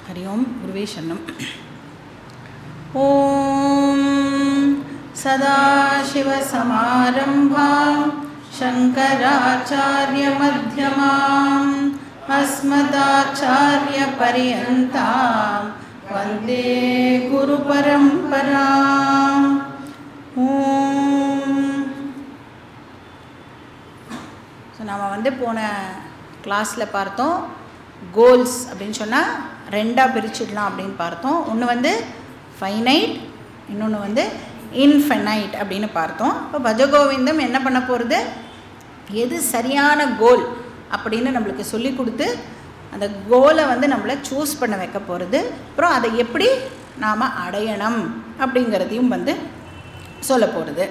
हरि ओं गुरुवे शरणम् ॐ सदाशिवसमारम्भां शङ्कराचार्यमध्यमाम् अस्मदाचार्यपर्यन्तां वन्दे गुरुपरम्पराम् ॐ ஸோ நாம் வந்து போன கிளாஸில் பார்த்தோம் கோல்ஸ் அப்படின்னு சொன்னால் ரெண்டாக பிரிச்சிடலாம் அப்படின்னு பார்த்தோம் ஒன்று வந்து ஃபைனைட் இன்னொன்று வந்து இன்ஃபைனைட் அப்படின்னு பார்த்தோம் இப்போ பஜகோவிந்தம் என்ன பண்ண போகிறது எது சரியான கோல் அப்படின்னு நம்மளுக்கு சொல்லி கொடுத்து அந்த கோலை வந்து நம்மளை சூஸ் பண்ண வைக்க போகிறது அப்புறம் அதை எப்படி நாம் அடையணும் அப்படிங்கிறதையும் வந்து சொல்ல போகிறது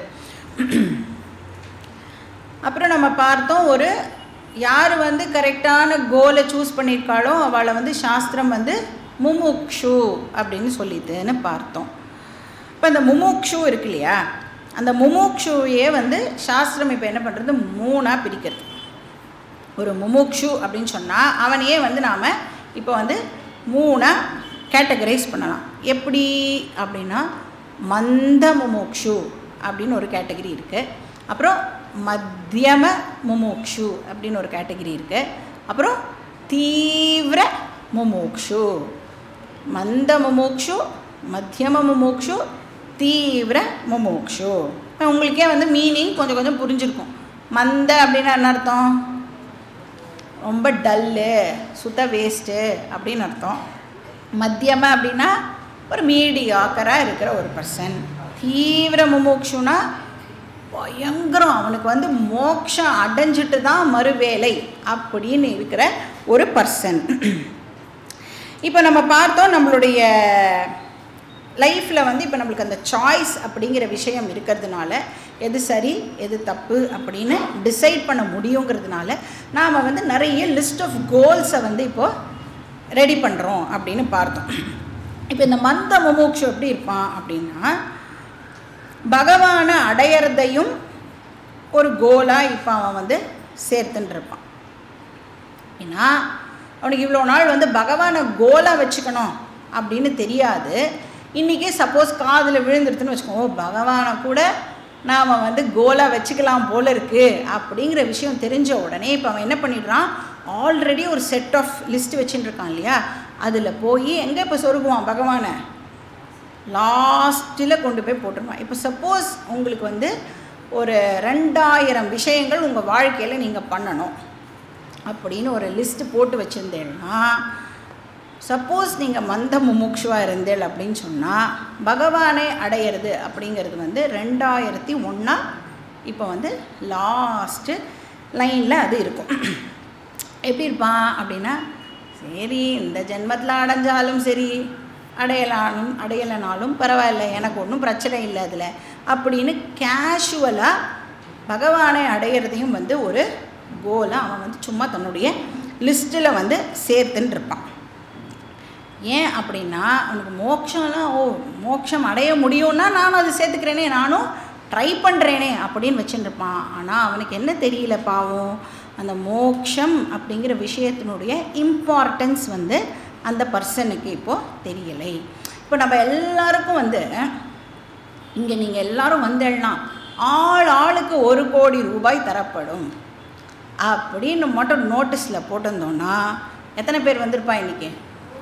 அப்புறம் நம்ம பார்த்தோம் ஒரு யார் வந்து கரெக்டான கோலை சூஸ் பண்ணியிருக்காளோ அவளை வந்து சாஸ்திரம் வந்து முமுக்ஷு அப்படின்னு சொல்லிட்டுன்னு பார்த்தோம் இப்போ இந்த முமுக்ஷு இருக்கு இல்லையா அந்த முமுக்ஷுவையே வந்து சாஸ்திரம் இப்போ என்ன பண்ணுறது மூணாக பிரிக்கிறது ஒரு முமுக்ஷு அப்படின்னு சொன்னால் அவனையே வந்து நாம் இப்போ வந்து மூணாக கேட்டகரைஸ் பண்ணலாம் எப்படி அப்படின்னா மந்த முமுக்ஷு அப்படின்னு ஒரு கேட்டகரி இருக்குது அப்புறம் மத்தியம முமுக்ஷு அப்படின்னு ஒரு கேட்டகரி இருக்குது அப்புறம் தீவிர முமுக்ஷு மந்த முமுக்ஷு மத்தியம முமுக்ஷு தீவிர முமுக்ஷு உங்களுக்கே வந்து மீனிங் கொஞ்சம் கொஞ்சம் புரிஞ்சிருக்கும் மந்த அப்படின்னா என்ன அர்த்தம் ரொம்ப டல்லு சுத்த வேஸ்ட்டு அப்படின்னு அர்த்தம் மத்தியம அப்படின்னா ஒரு மீடியாக்கராக இருக்கிற ஒரு பர்சன் தீவிர முமுக்ஷுனா பயங்கரம் அவனுக்கு வந்து மோக்ஷம் அடைஞ்சிட்டு தான் மறுவேலை அப்படின்னு இருக்கிற ஒரு பர்சன் இப்போ நம்ம பார்த்தோம் நம்மளுடைய லைஃப்பில் வந்து இப்போ நம்மளுக்கு அந்த சாய்ஸ் அப்படிங்கிற விஷயம் இருக்கிறதுனால எது சரி எது தப்பு அப்படின்னு டிசைட் பண்ண முடியுங்கிறதுனால நாம் வந்து நிறைய லிஸ்ட் ஆஃப் கோல்ஸை வந்து இப்போது ரெடி பண்ணுறோம் அப்படின்னு பார்த்தோம் இப்போ இந்த மந்த முமுக்ஷு எப்படி இருப்பான் அப்படின்னா பகவானை அடையிறதையும் ஒரு கோலாக இப்போ அவன் வந்து சேர்த்துன்னு இருப்பான் ஏன்னா அவனுக்கு இவ்வளோ நாள் வந்து பகவானை கோலாக வச்சுக்கணும் அப்படின்னு தெரியாது இன்றைக்கே சப்போஸ் காதில் விழுந்துருதுன்னு வச்சுக்கோ ஓ பகவானை கூட நாம் வந்து கோலாக வச்சுக்கலாம் போல இருக்குது அப்படிங்கிற விஷயம் தெரிஞ்ச உடனே இப்போ அவன் என்ன பண்ணிடுறான் ஆல்ரெடி ஒரு செட் ஆஃப் லிஸ்ட் வச்சுட்டு இருக்கான் இல்லையா அதில் போய் எங்கே இப்போ சொருகுவான் பகவானை லாஸ்ட்டில் கொண்டு போய் போட்டுருவான் இப்போ சப்போஸ் உங்களுக்கு வந்து ஒரு ரெண்டாயிரம் விஷயங்கள் உங்கள் வாழ்க்கையில் நீங்கள் பண்ணணும் அப்படின்னு ஒரு லிஸ்ட்டு போட்டு வச்சுருந்தேன்னா சப்போஸ் நீங்கள் மந்த முமுக்ஷுவாக இருந்தேள் அப்படின்னு சொன்னால் பகவானை அடையிறது அப்படிங்கிறது வந்து ரெண்டாயிரத்தி ஒன்றா இப்போ வந்து லாஸ்ட்டு லைனில் அது இருக்கும் எப்படி இருப்பான் அப்படின்னா சரி இந்த ஜென்மத்தில் அடைஞ்சாலும் சரி அடையலானும் அடையலைனாலும் பரவாயில்ல எனக்கு ஒன்றும் பிரச்சனை இல்லை அதில் அப்படின்னு கேஷுவலாக பகவானை அடையிறதையும் வந்து ஒரு கோலாக அவன் வந்து சும்மா தன்னுடைய லிஸ்ட்டில் வந்து சேர்த்துன்னு இருப்பான் ஏன் அப்படின்னா அவனுக்கு மோட்சம்லாம் ஓ மோட்சம் அடைய முடியும்னா நானும் அதை சேர்த்துக்கிறேனே நானும் ட்ரை பண்ணுறேனே அப்படின்னு வச்சுருப்பான் ஆனால் அவனுக்கு என்ன தெரியல பாவம் அந்த மோக்ஷம் அப்படிங்கிற விஷயத்தினுடைய இம்பார்ட்டன்ஸ் வந்து அந்த பர்சனுக்கு இப்போது தெரியலை இப்போ நம்ம எல்லாருக்கும் வந்து இங்கே நீங்கள் எல்லாரும் வந்தேன்னா ஆள் ஆளுக்கு ஒரு கோடி ரூபாய் தரப்படும் அப்படின்னு மட்டும் நோட்டீஸில் போட்டிருந்தோன்னா எத்தனை பேர் வந்திருப்பா இன்றைக்கி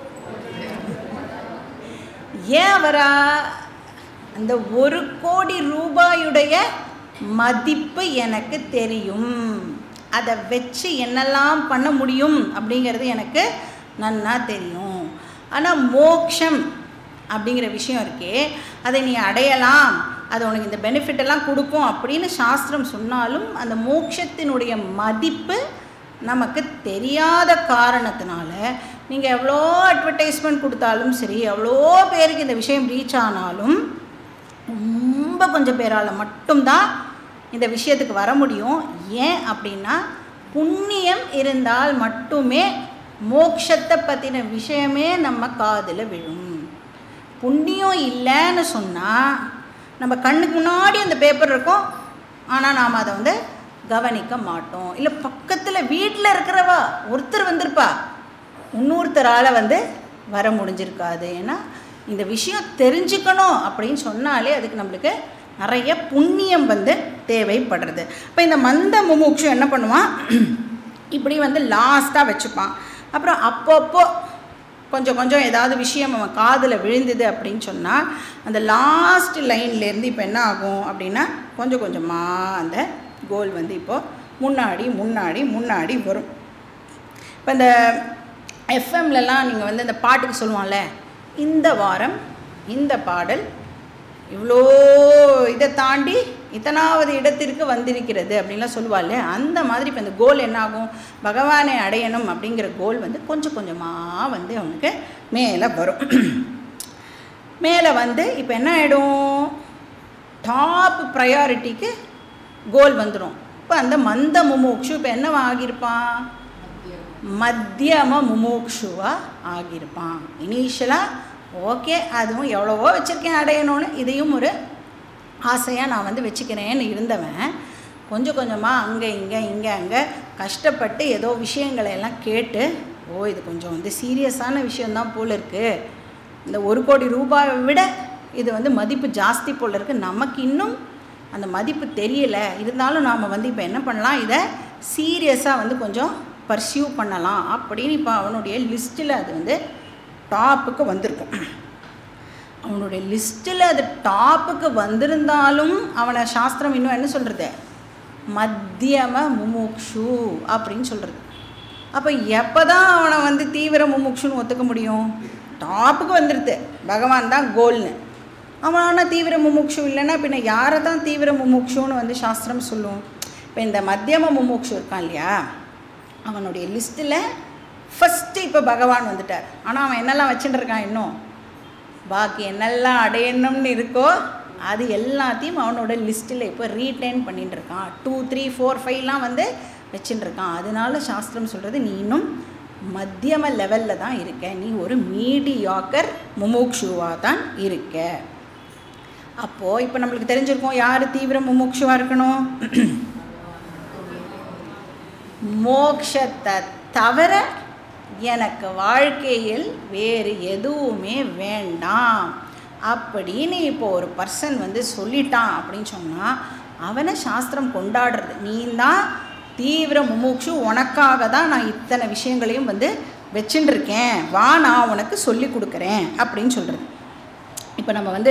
ஏன் வரா அந்த ஒரு கோடி ரூபாயுடைய மதிப்பு எனக்கு தெரியும் அதை வச்சு என்னெல்லாம் பண்ண முடியும் அப்படிங்கிறது எனக்கு நன்னா தெரியும் ஆனால் மோக்ஷம் அப்படிங்கிற விஷயம் இருக்கே அதை நீ அடையலாம் அது உனக்கு இந்த பெனிஃபிட் எல்லாம் கொடுக்கும் அப்படின்னு சாஸ்திரம் சொன்னாலும் அந்த மோட்சத்தினுடைய மதிப்பு நமக்கு தெரியாத காரணத்தினால நீங்கள் எவ்வளோ அட்வர்டைஸ்மெண்ட் கொடுத்தாலும் சரி எவ்வளோ பேருக்கு இந்த விஷயம் ரீச் ஆனாலும் ரொம்ப கொஞ்சம் பேரால் மட்டும்தான் இந்த விஷயத்துக்கு வர முடியும் ஏன் அப்படின்னா புண்ணியம் இருந்தால் மட்டுமே மோக்ஷத்தை பற்றின விஷயமே நம்ம காதில் விழும் புண்ணியம் இல்லைன்னு சொன்னால் நம்ம கண்ணுக்கு முன்னாடி அந்த பேப்பர் இருக்கும் ஆனால் நாம் அதை வந்து கவனிக்க மாட்டோம் இல்லை பக்கத்தில் வீட்டில் இருக்கிறவா ஒருத்தர் வந்திருப்பா இன்னொருத்தரால் வந்து வர முடிஞ்சிருக்காது ஏன்னா இந்த விஷயம் தெரிஞ்சுக்கணும் அப்படின்னு சொன்னாலே அதுக்கு நம்மளுக்கு நிறைய புண்ணியம் வந்து தேவைப்படுறது இப்போ இந்த மந்த முமுட்சு என்ன பண்ணுவான் இப்படி வந்து லாஸ்ட்டாக வச்சுப்பான் அப்புறம் அப்பப்போ கொஞ்சம் கொஞ்சம் ஏதாவது விஷயம் அவன் காதில் விழுந்தது அப்படின்னு சொன்னால் அந்த லாஸ்ட் லைன்லேருந்து இப்போ என்ன ஆகும் அப்படின்னா கொஞ்சம் கொஞ்சமாக அந்த கோல் வந்து இப்போது முன்னாடி முன்னாடி முன்னாடி வரும் இப்போ இந்த எஃப்எம்லலாம் நீங்கள் வந்து இந்த பாட்டுக்கு சொல்லுவான்ல இந்த வாரம் இந்த பாடல் இவ்வளோ இதை தாண்டி இத்தனாவது இடத்திற்கு வந்திருக்கிறது அப்படின்லாம் சொல்லுவாள் அந்த மாதிரி இப்போ இந்த கோல் என்ன ஆகும் பகவானை அடையணும் அப்படிங்கிற கோல் வந்து கொஞ்சம் கொஞ்சமாக வந்து அவனுக்கு மேலே வரும் மேலே வந்து இப்போ என்ன ஆகிடும் டாப் ப்ரையாரிட்டிக்கு கோல் வந்துடும் இப்போ அந்த மந்த முமுக்ஷு இப்போ என்னவா ஆகியிருப்பான் மத்தியம முமுக்ஷுவாக ஆகியிருப்பான் இனிஷியலாக ஓகே அதுவும் எவ்வளவோ வச்சுருக்கேன் அடையணும்னு இதையும் ஒரு ஆசையாக நான் வந்து வச்சுக்கிறேன்னு இருந்தவன் கொஞ்சம் கொஞ்சமாக அங்கே இங்கே இங்கே அங்கே கஷ்டப்பட்டு ஏதோ விஷயங்களை எல்லாம் கேட்டு ஓ இது கொஞ்சம் வந்து சீரியஸான விஷயந்தான் போல் இருக்குது இந்த ஒரு கோடி ரூபாயை விட இது வந்து மதிப்பு ஜாஸ்தி போல் இருக்குது நமக்கு இன்னும் அந்த மதிப்பு தெரியல இருந்தாலும் நாம் வந்து இப்போ என்ன பண்ணலாம் இதை சீரியஸாக வந்து கொஞ்சம் பர்சியூ பண்ணலாம் அப்படின்னு இப்போ அவனுடைய லிஸ்ட்டில் அது வந்து டாப்புக்கு வந்திருக்கும் அவனுடைய லிஸ்ட்டில் அது டாப்புக்கு வந்திருந்தாலும் அவனை சாஸ்திரம் இன்னும் என்ன சொல்கிறது மத்தியம முமுக்ஷு அப்படின்னு சொல்கிறது அப்போ எப்போ தான் அவனை வந்து தீவிர முமுக்ஷுன்னு ஒத்துக்க முடியும் டாப்புக்கு வந்துடுது பகவான் தான் கோல்னு அவன் ஆனால் தீவிர முமுக்ஷு இல்லைன்னா பின்ன யாரை தான் தீவிர முமுக்ஷுன்னு வந்து சாஸ்திரம் சொல்லும் இப்போ இந்த மத்தியம முமுக்ஷு இருக்கான் இல்லையா அவனுடைய லிஸ்ட்டில் ஃபஸ்ட்டு இப்போ பகவான் வந்துட்டார் ஆனால் அவன் என்னெல்லாம் வச்சுட்டு இருக்கான் இன்னும் பாக்கி என்னெல்லாம் அடையணும்னு இருக்கோ அது எல்லாத்தையும் அவனோட லிஸ்ட்டில் இப்போ ரீட்டைன் பண்ணிட்டு இருக்கான் டூ த்ரீ ஃபோர் ஃபைவ்லாம் வந்து வச்சுட்டு இருக்கான் அதனால சாஸ்திரம் சொல்கிறது நீ இன்னும் மத்தியம லெவலில் தான் இருக்க நீ ஒரு மீடியாக்கர் முமுக்ஷுவாக தான் இருக்க அப்போது இப்போ நம்மளுக்கு தெரிஞ்சிருக்கோம் யார் தீவிர முமுக்ஷுவாக இருக்கணும் மோக்ஷத்தை தவிர எனக்கு வாழ்க்கையில் வேறு எதுவுமே வேண்டாம் அப்படின்னு இப்போ ஒரு பர்சன் வந்து சொல்லிட்டான் அப்படின்னு சொன்னால் அவனை சாஸ்திரம் கொண்டாடுறது நீ தான் தீவிர முமுட்சு உனக்காக தான் நான் இத்தனை விஷயங்களையும் வந்து வச்சுட்டுருக்கேன் வா நான் உனக்கு சொல்லி கொடுக்குறேன் அப்படின்னு சொல்கிறது இப்போ நம்ம வந்து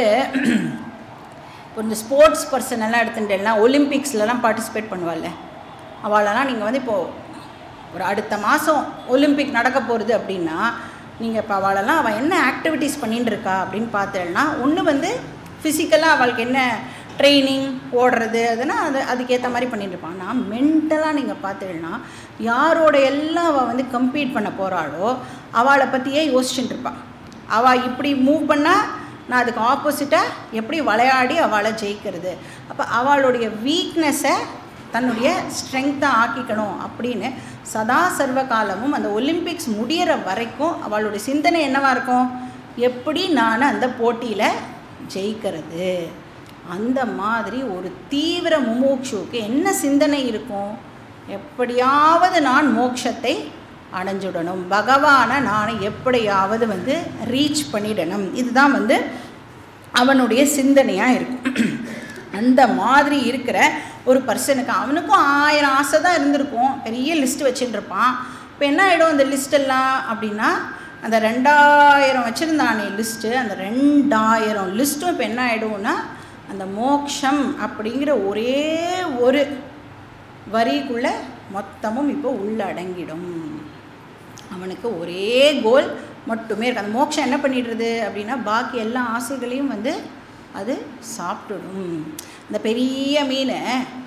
இப்போ இந்த ஸ்போர்ட்ஸ் பர்சன் எல்லாம் எடுத்துட்டேன்னா ஒலிம்பிக்ஸ்லலாம் பார்ட்டிசிபேட் பண்ணுவாள்ல அவளெல்லாம் நீங்கள் வந்து இப்போது ஒரு அடுத்த மாதம் ஒலிம்பிக் நடக்க போகிறது அப்படின்னா நீங்கள் இப்போ அவளெல்லாம் அவள் என்ன ஆக்டிவிட்டீஸ் பண்ணிட்டு இருக்கா அப்படின்னு பார்த்தேன்னா ஒன்று வந்து ஃபிசிக்கலாக அவளுக்கு என்ன ட்ரைனிங் ஓடுறது அதெல்லாம் அது அதுக்கேற்ற மாதிரி பண்ணிட்டு இருப்பான் நான் மென்டலாக நீங்கள் பார்த்தேன்னா யாரோட எல்லாம் அவள் வந்து கம்பீட் பண்ண போகிறாளோ அவளை பற்றியே யோசிச்சுட்டு இருப்பாள் அவள் இப்படி மூவ் பண்ணால் நான் அதுக்கு ஆப்போசிட்டாக எப்படி விளையாடி அவளை ஜெயிக்கிறது அப்போ அவளுடைய வீக்னஸை தன்னுடைய ஸ்ட்ரெங்க்த்தாக ஆக்கிக்கணும் அப்படின்னு சதா சர்வ காலமும் அந்த ஒலிம்பிக்ஸ் முடியிற வரைக்கும் அவளுடைய சிந்தனை என்னவாக இருக்கும் எப்படி நான் அந்த போட்டியில் ஜெயிக்கிறது அந்த மாதிரி ஒரு தீவிர முமோக்ஷுவுக்கு என்ன சிந்தனை இருக்கும் எப்படியாவது நான் மோட்சத்தை அடைஞ்சுடணும் பகவானை நான் எப்படியாவது வந்து ரீச் பண்ணிடணும் இதுதான் வந்து அவனுடைய சிந்தனையாக இருக்கும் அந்த மாதிரி இருக்கிற ஒரு பர்சனுக்கு அவனுக்கும் ஆயிரம் ஆசை தான் இருந்திருக்கும் பெரிய லிஸ்ட் வச்சுட்டு இருப்பான் இப்போ என்ன ஆகிடும் அந்த லிஸ்ட்டெல்லாம் அப்படின்னா அந்த ரெண்டாயிரம் வச்சுருந்தானே லிஸ்ட்டு அந்த ரெண்டாயிரம் லிஸ்ட்டும் இப்போ என்ன ஆகிடும்னா அந்த மோக்ஷம் அப்படிங்கிற ஒரே ஒரு வரிக்குள்ளே மொத்தமும் இப்போ உள்ளடங்கிடும் அவனுக்கு ஒரே கோல் மட்டுமே இருக்கு அந்த மோட்சம் என்ன பண்ணிடுறது அப்படின்னா பாக்கி எல்லா ஆசைகளையும் வந்து அது சாப்பிட்டுடும் இந்த பெரிய மீனை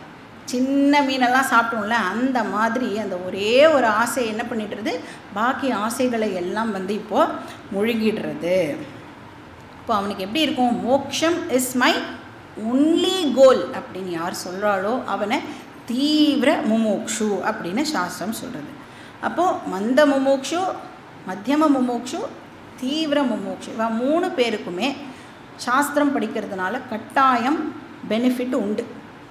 சின்ன மீனெல்லாம் சாப்பிட்டோம்ல அந்த மாதிரி அந்த ஒரே ஒரு ஆசை என்ன பண்ணிடுறது பாக்கி ஆசைகளை எல்லாம் வந்து இப்போது முழுகிடுறது இப்போ அவனுக்கு எப்படி இருக்கும் மோக்ஷம் இஸ் மை ஒன்லி கோல் அப்படின்னு யார் சொல்கிறாளோ அவனை தீவிர முமோக்ஷு அப்படின்னு சாஸ்திரம் சொல்கிறது அப்போது மந்த முமோக்ஷு மத்தியம முமோக்ஷு தீவிர முமோக்ஷு இவன் மூணு பேருக்குமே சாஸ்திரம் படிக்கிறதுனால கட்டாயம் பெனிஃபிட் உண்டு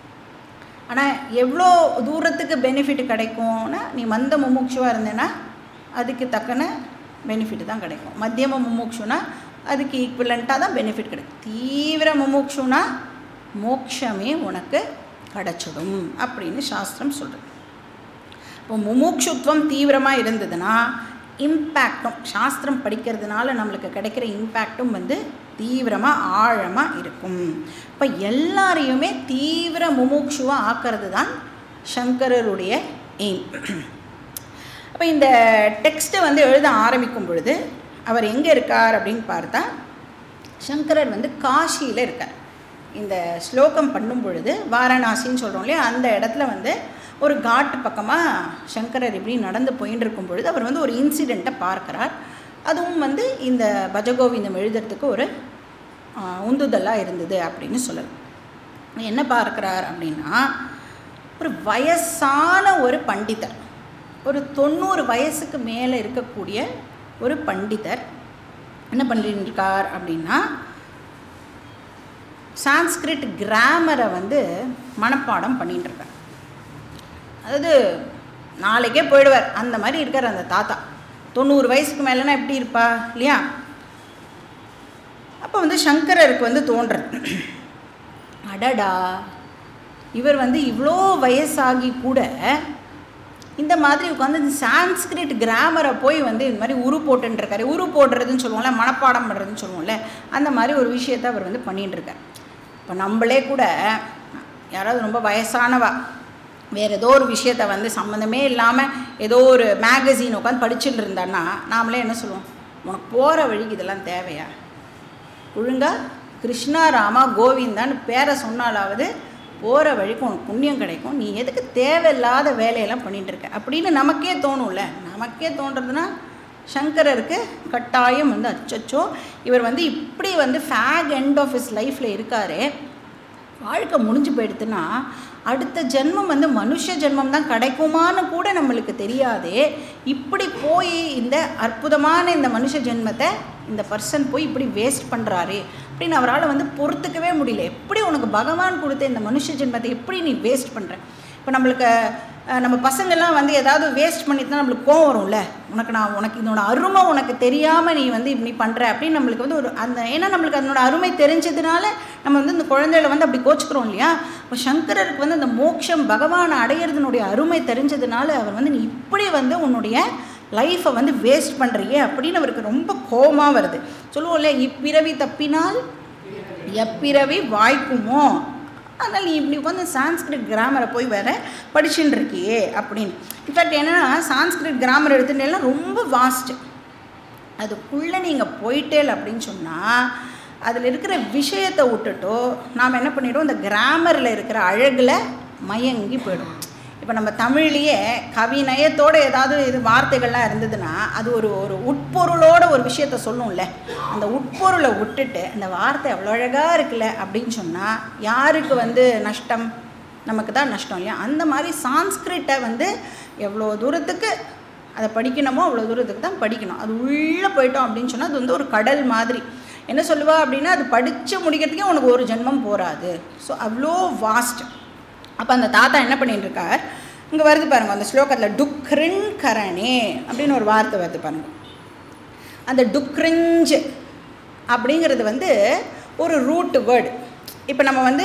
ஆனால் எவ்வளோ தூரத்துக்கு பெனிஃபிட் கிடைக்கும்னா நீ மந்த முமுட்சுவாக இருந்தேன்னா அதுக்கு தக்கன பெனிஃபிட் தான் கிடைக்கும் மத்தியம முமுட்சுனா அதுக்கு ஈக்குவலண்ட்டாக தான் பெனிஃபிட் கிடைக்கும் தீவிர முமுட்சுனா மோட்சமே உனக்கு கிடச்சிடும் அப்படின்னு சாஸ்திரம் சொல்கிறது இப்போ முமுட்சுத்துவம் தீவிரமாக இருந்ததுன்னா இம்பேக்டும் சாஸ்திரம் படிக்கிறதுனால நம்மளுக்கு கிடைக்கிற இம்பேக்டும் வந்து தீவிரமாக ஆழமாக இருக்கும் இப்போ எல்லாரையுமே தீவிர முமுட்சுவாக ஆக்கிறது தான் சங்கரருடைய எய்ம் அப்போ இந்த டெக்ஸ்ட்டை வந்து எழுத ஆரம்பிக்கும் பொழுது அவர் எங்கே இருக்கார் அப்படின்னு பார்த்தா சங்கரர் வந்து காஷியில் இருக்கார் இந்த ஸ்லோகம் பண்ணும் பொழுது வாரணாசின்னு சொல்கிறோம் இல்லையா அந்த இடத்துல வந்து ஒரு காட்டு பக்கமாக சங்கரர் இப்படி நடந்து போயின்னு இருக்கும் பொழுது அவர் வந்து ஒரு இன்சிடெண்ட்டை பார்க்குறார் அதுவும் வந்து இந்த பஜகோவிந்தம் எழுதுறதுக்கு ஒரு உந்துதலாக இருந்தது அப்படின்னு சொல்லலாம் என்ன பார்க்குறார் அப்படின்னா ஒரு வயசான ஒரு பண்டிதர் ஒரு தொண்ணூறு வயசுக்கு மேலே இருக்கக்கூடிய ஒரு பண்டிதர் என்ன பண்ணிட்டு இருக்கார் அப்படின்னா சான்ஸ்கிரிட் கிராமரை வந்து மனப்பாடம் பண்ணிட்டு இருக்கார் அதாவது நாளைக்கே போயிடுவார் அந்த மாதிரி இருக்கார் அந்த தாத்தா தொண்ணூறு வயசுக்கு மேலேனா எப்படி இருப்பா இல்லையா அப்போ வந்து சங்கரருக்கு வந்து தோன்றது அடடா இவர் வந்து இவ்வளோ வயசாகி கூட இந்த மாதிரி உட்காந்து இந்த சான்ஸ்கிரிட் கிராமரை போய் வந்து இந்த மாதிரி உரு போட்டுருக்காரு உரு போடுறதுன்னு சொல்லுவோம்ல மனப்பாடம் பண்ணுறதுன்னு சொல்லுவோம்ல அந்த மாதிரி ஒரு விஷயத்தை அவர் வந்து பண்ணிட்டு இருக்கார் இப்போ நம்மளே கூட யாராவது ரொம்ப வயசானவா வேறு ஏதோ ஒரு விஷயத்த வந்து சம்மந்தமே இல்லாமல் ஏதோ ஒரு மேகசின் உட்காந்து படிச்சுட்டு இருந்தான்னா நாமளே என்ன சொல்லுவோம் உனக்கு போகிற வழிக்கு இதெல்லாம் தேவையா ஒழுங்காக கிருஷ்ணா ராமா கோவிந்தான்னு பேரை சொன்னாலாவது போகிற வழிக்கு உனக்கு புண்ணியம் கிடைக்கும் நீ எதுக்கு தேவையில்லாத வேலையெல்லாம் பண்ணிட்டு இருக்க அப்படின்னு நமக்கே தோணும்ல நமக்கே தோன்றதுன்னா சங்கரருக்கு கட்டாயம் வந்து அச்சச்சோ இவர் வந்து இப்படி வந்து ஃபேக் எண்ட் ஆஃப் இஸ் லைஃப்பில் இருக்காரு வாழ்க்கை முடிஞ்சு போயிடுதுன்னா அடுத்த ஜென்மம் வந்து மனுஷ ஜென்மம் தான் கிடைக்குமான்னு கூட நம்மளுக்கு தெரியாதே இப்படி போய் இந்த அற்புதமான இந்த மனுஷ ஜென்மத்தை இந்த பர்சன் போய் இப்படி வேஸ்ட் பண்ணுறாரு அப்படின்னு அவரால் வந்து பொறுத்துக்கவே முடியல எப்படி உனக்கு பகவான் கொடுத்த இந்த மனுஷ ஜென்மத்தை எப்படி நீ வேஸ்ட் பண்ணுற இப்போ நம்மளுக்கு நம்ம பசங்கள்லாம் வந்து ஏதாவது வேஸ்ட் பண்ணிட்டு தான் நம்மளுக்கு கோவம் வரும்ல உனக்கு நான் உனக்கு இதனோட அருமை உனக்கு தெரியாமல் நீ வந்து இப்படி பண்ணுற அப்படின்னு நம்மளுக்கு வந்து ஒரு அந்த ஏன்னா நம்மளுக்கு அதனோட அருமை தெரிஞ்சதுனால நம்ம வந்து இந்த குழந்தைகளை வந்து அப்படி கோச்சுக்கிறோம் இல்லையா இப்போ சங்கரருக்கு வந்து அந்த மோட்சம் பகவானை அடையிறதுனுடைய அருமை தெரிஞ்சதுனால அவர் வந்து நீ இப்படி வந்து உன்னுடைய லைஃப்பை வந்து வேஸ்ட் பண்ணுறியே அப்படின்னு அவருக்கு ரொம்ப கோபமாக வருது சொல்லுவோம்ல இப்பிறவி தப்பினால் எப்பிறவி வாய்க்குமோ அதனால் நீ இப்படி உட்காந்து சான்ஸ்கிரிட் கிராமரை போய் வேற படிச்சுட்டு இருக்கியே அப்படின்னு இன்ஃபேக்ட் என்னென்னா சான்ஸ்கிரிட் கிராமர் எடுத்துட்டேன்னா ரொம்ப வாஸ்ட்டு அதுக்குள்ளே நீங்கள் போயிட்டேல் அப்படின்னு சொன்னால் அதில் இருக்கிற விஷயத்தை விட்டுட்டோ நாம் என்ன பண்ணிவிடுவோம் இந்த கிராமரில் இருக்கிற அழகில் மயங்கி போயிடும் இப்போ நம்ம தமிழ்லேயே கவிநயத்தோடு ஏதாவது இது வார்த்தைகள்லாம் இருந்ததுன்னா அது ஒரு ஒரு உட்பொருளோட ஒரு விஷயத்த சொல்லும்ல அந்த உட்பொருளை விட்டுட்டு அந்த வார்த்தை அவ்வளோ அழகாக இருக்குல்ல அப்படின்னு சொன்னால் யாருக்கு வந்து நஷ்டம் நமக்கு தான் நஷ்டம் இல்லையா அந்த மாதிரி சான்ஸ்கிரிட்டை வந்து எவ்வளோ தூரத்துக்கு அதை படிக்கணுமோ அவ்வளோ தூரத்துக்கு தான் படிக்கணும் அது உள்ளே போயிட்டோம் அப்படின்னு சொன்னால் அது வந்து ஒரு கடல் மாதிரி என்ன சொல்லுவா அப்படின்னா அது படித்து முடிக்கிறதுக்கே உனக்கு ஒரு ஜென்மம் போகாது ஸோ அவ்வளோ வாஸ்ட் அப்போ அந்த தாத்தா என்ன பண்ணிட்டு இருக்கார் இங்கே வருது பாருங்க அந்த ஸ்லோகத்தில் டுக்ரின் கரணே அப்படின்னு ஒரு வார்த்தை வருது பாருங்க அந்த டுக்ரிஞ்ச் அப்படிங்கிறது வந்து ஒரு ரூட் வேர்டு இப்போ நம்ம வந்து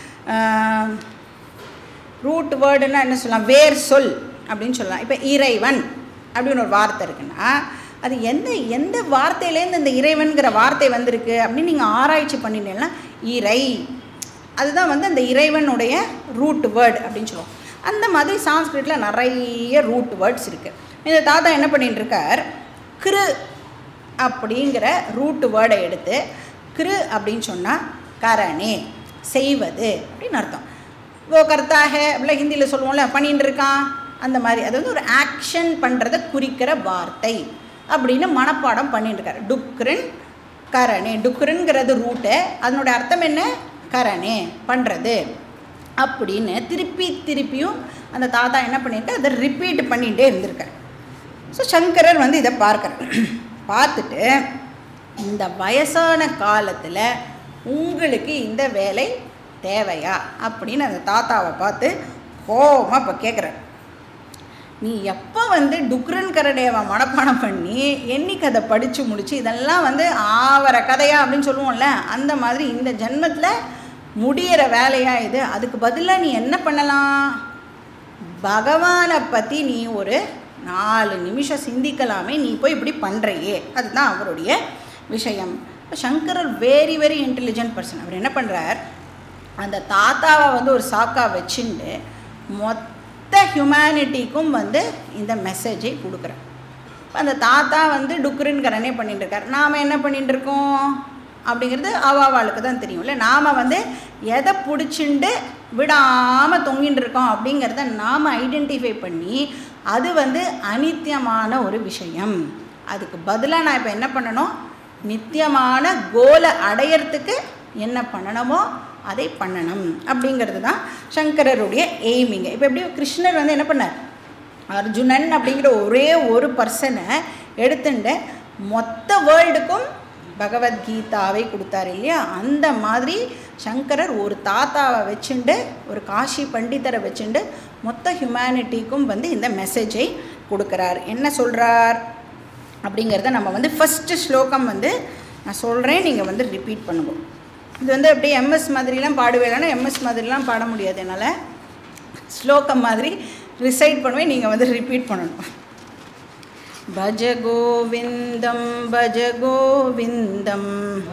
ரூட் வேர்டுன்னா என்ன சொல்லலாம் வேர் சொல் அப்படின்னு சொல்லலாம் இப்போ இறைவன் அப்படின்னு ஒரு வார்த்தை இருக்குன்னா அது எந்த எந்த வார்த்தையிலேருந்து இந்த இறைவன்கிற வார்த்தை வந்திருக்கு அப்படின்னு நீங்கள் ஆராய்ச்சி பண்ணினீங்கன்னா இறை அதுதான் வந்து அந்த இறைவனுடைய ரூட் வேர்டு அப்படின்னு சொல்லுவோம் அந்த மாதிரி சான்ஸ்கிரிட்டில் நிறைய ரூட் வேர்ட்ஸ் இருக்குது இந்த தாத்தா என்ன பண்ணிட்டு இருக்கார் கிரு அப்படிங்கிற ரூட் வேர்டை எடுத்து கிரு அப்படின்னு சொன்னால் கரணே செய்வது அப்படின்னு அர்த்தம் ஓ கர்த்தாக அப்படிலாம் ஹிந்தியில் சொல்லுவோம்ல பண்ணிட்டு இருக்கான் அந்த மாதிரி அது வந்து ஒரு ஆக்ஷன் பண்ணுறதை குறிக்கிற வார்த்தை அப்படின்னு மனப்பாடம் பண்ணிட்டு இருக்காரு டுக்ரின் கரணே டுக்ருங்கிறது ரூட்டு அதனுடைய அர்த்தம் என்ன கரணே பண்ணுறது அப்படின்னு திருப்பி திருப்பியும் அந்த தாத்தா என்ன பண்ணியிருக்காரு அதை ரிப்பீட் பண்ணிகிட்டே இருந்திருக்கார் ஸோ சங்கரர் வந்து இதை பார்க்குறார் பார்த்துட்டு இந்த வயசான காலத்தில் உங்களுக்கு இந்த வேலை தேவையா அப்படின்னு அந்த தாத்தாவை பார்த்து கோபமாக இப்போ கேட்குறார் நீ எப்போ வந்து டுக்ரன் கரடேவை மனப்பாடம் பண்ணி என்னைக்கு அதை படித்து முடிச்சு இதெல்லாம் வந்து ஆவர கதையா அப்படின்னு சொல்லுவோம்ல அந்த மாதிரி இந்த ஜென்மத்தில் முடியிற வேலையா இது அதுக்கு பதிலாக நீ என்ன பண்ணலாம் பகவானை பற்றி நீ ஒரு நாலு நிமிஷம் சிந்திக்கலாமே நீ போய் இப்படி பண்ணுறையே அதுதான் அவருடைய விஷயம் இப்போ சங்கரர் வெரி வெரி இன்டெலிஜென்ட் பர்சன் அவர் என்ன பண்ணுறார் அந்த தாத்தாவை வந்து ஒரு சாக்கா வச்சுண்டு மொத்த ஹியூமனிட்டிக்கும் வந்து இந்த மெசேஜை கொடுக்குறார் இப்போ அந்த தாத்தா வந்து டுக்குரின் கரனே பண்ணிட்டு இருக்கார் நாம் என்ன பண்ணிட்டு இருக்கோம் அப்படிங்கிறது அவாவாளுக்கு தான் தெரியும்ல நாம் வந்து எதை பிடிச்சிண்டு விடாமல் தொங்கிட்டு இருக்கோம் அப்படிங்கிறத நாம் ஐடென்டிஃபை பண்ணி அது வந்து அனித்தியமான ஒரு விஷயம் அதுக்கு பதிலாக நான் இப்போ என்ன பண்ணணும் நித்தியமான கோலை அடையறதுக்கு என்ன பண்ணணுமோ அதை பண்ணணும் அப்படிங்கிறது தான் சங்கரருடைய எய்மிங்க இப்போ எப்படி கிருஷ்ணர் வந்து என்ன பண்ணார் அர்ஜுனன் அப்படிங்கிற ஒரே ஒரு பர்சனை எடுத்துட்டு மொத்த வேர்ல்டுக்கும் பகவத்கீதாவை கொடுத்தாரு இல்லையா அந்த மாதிரி சங்கரர் ஒரு தாத்தாவை வச்சுண்டு ஒரு காஷி பண்டிதரை வச்சுண்டு மொத்த ஹியூமனிட்டிக்கும் வந்து இந்த மெசேஜை கொடுக்குறார் என்ன சொல்கிறார் அப்படிங்கிறத நம்ம வந்து ஃபஸ்ட்டு ஸ்லோகம் வந்து நான் சொல்கிறேன் நீங்கள் வந்து ரிப்பீட் பண்ணுங்க இது வந்து அப்படியே எம்எஸ் மாதிரிலாம் பாடுவேலைன்னா எம்எஸ் மாதிரிலாம் பாட முடியாது என்னால் ஸ்லோகம் மாதிரி ரிசைட் பண்ணுவேன் நீங்கள் வந்து ரிப்பீட் பண்ணணும் भज गोविन्दं भज गोविन्दम्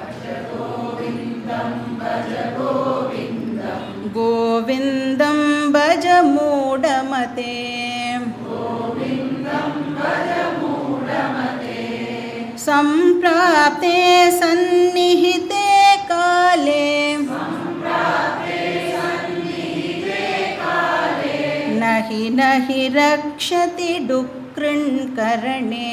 गोविन्दं भज मूढमते सम्प्राप्ते सन्निहिते काले नहि नहि रक्षति डुक्कृण्करणे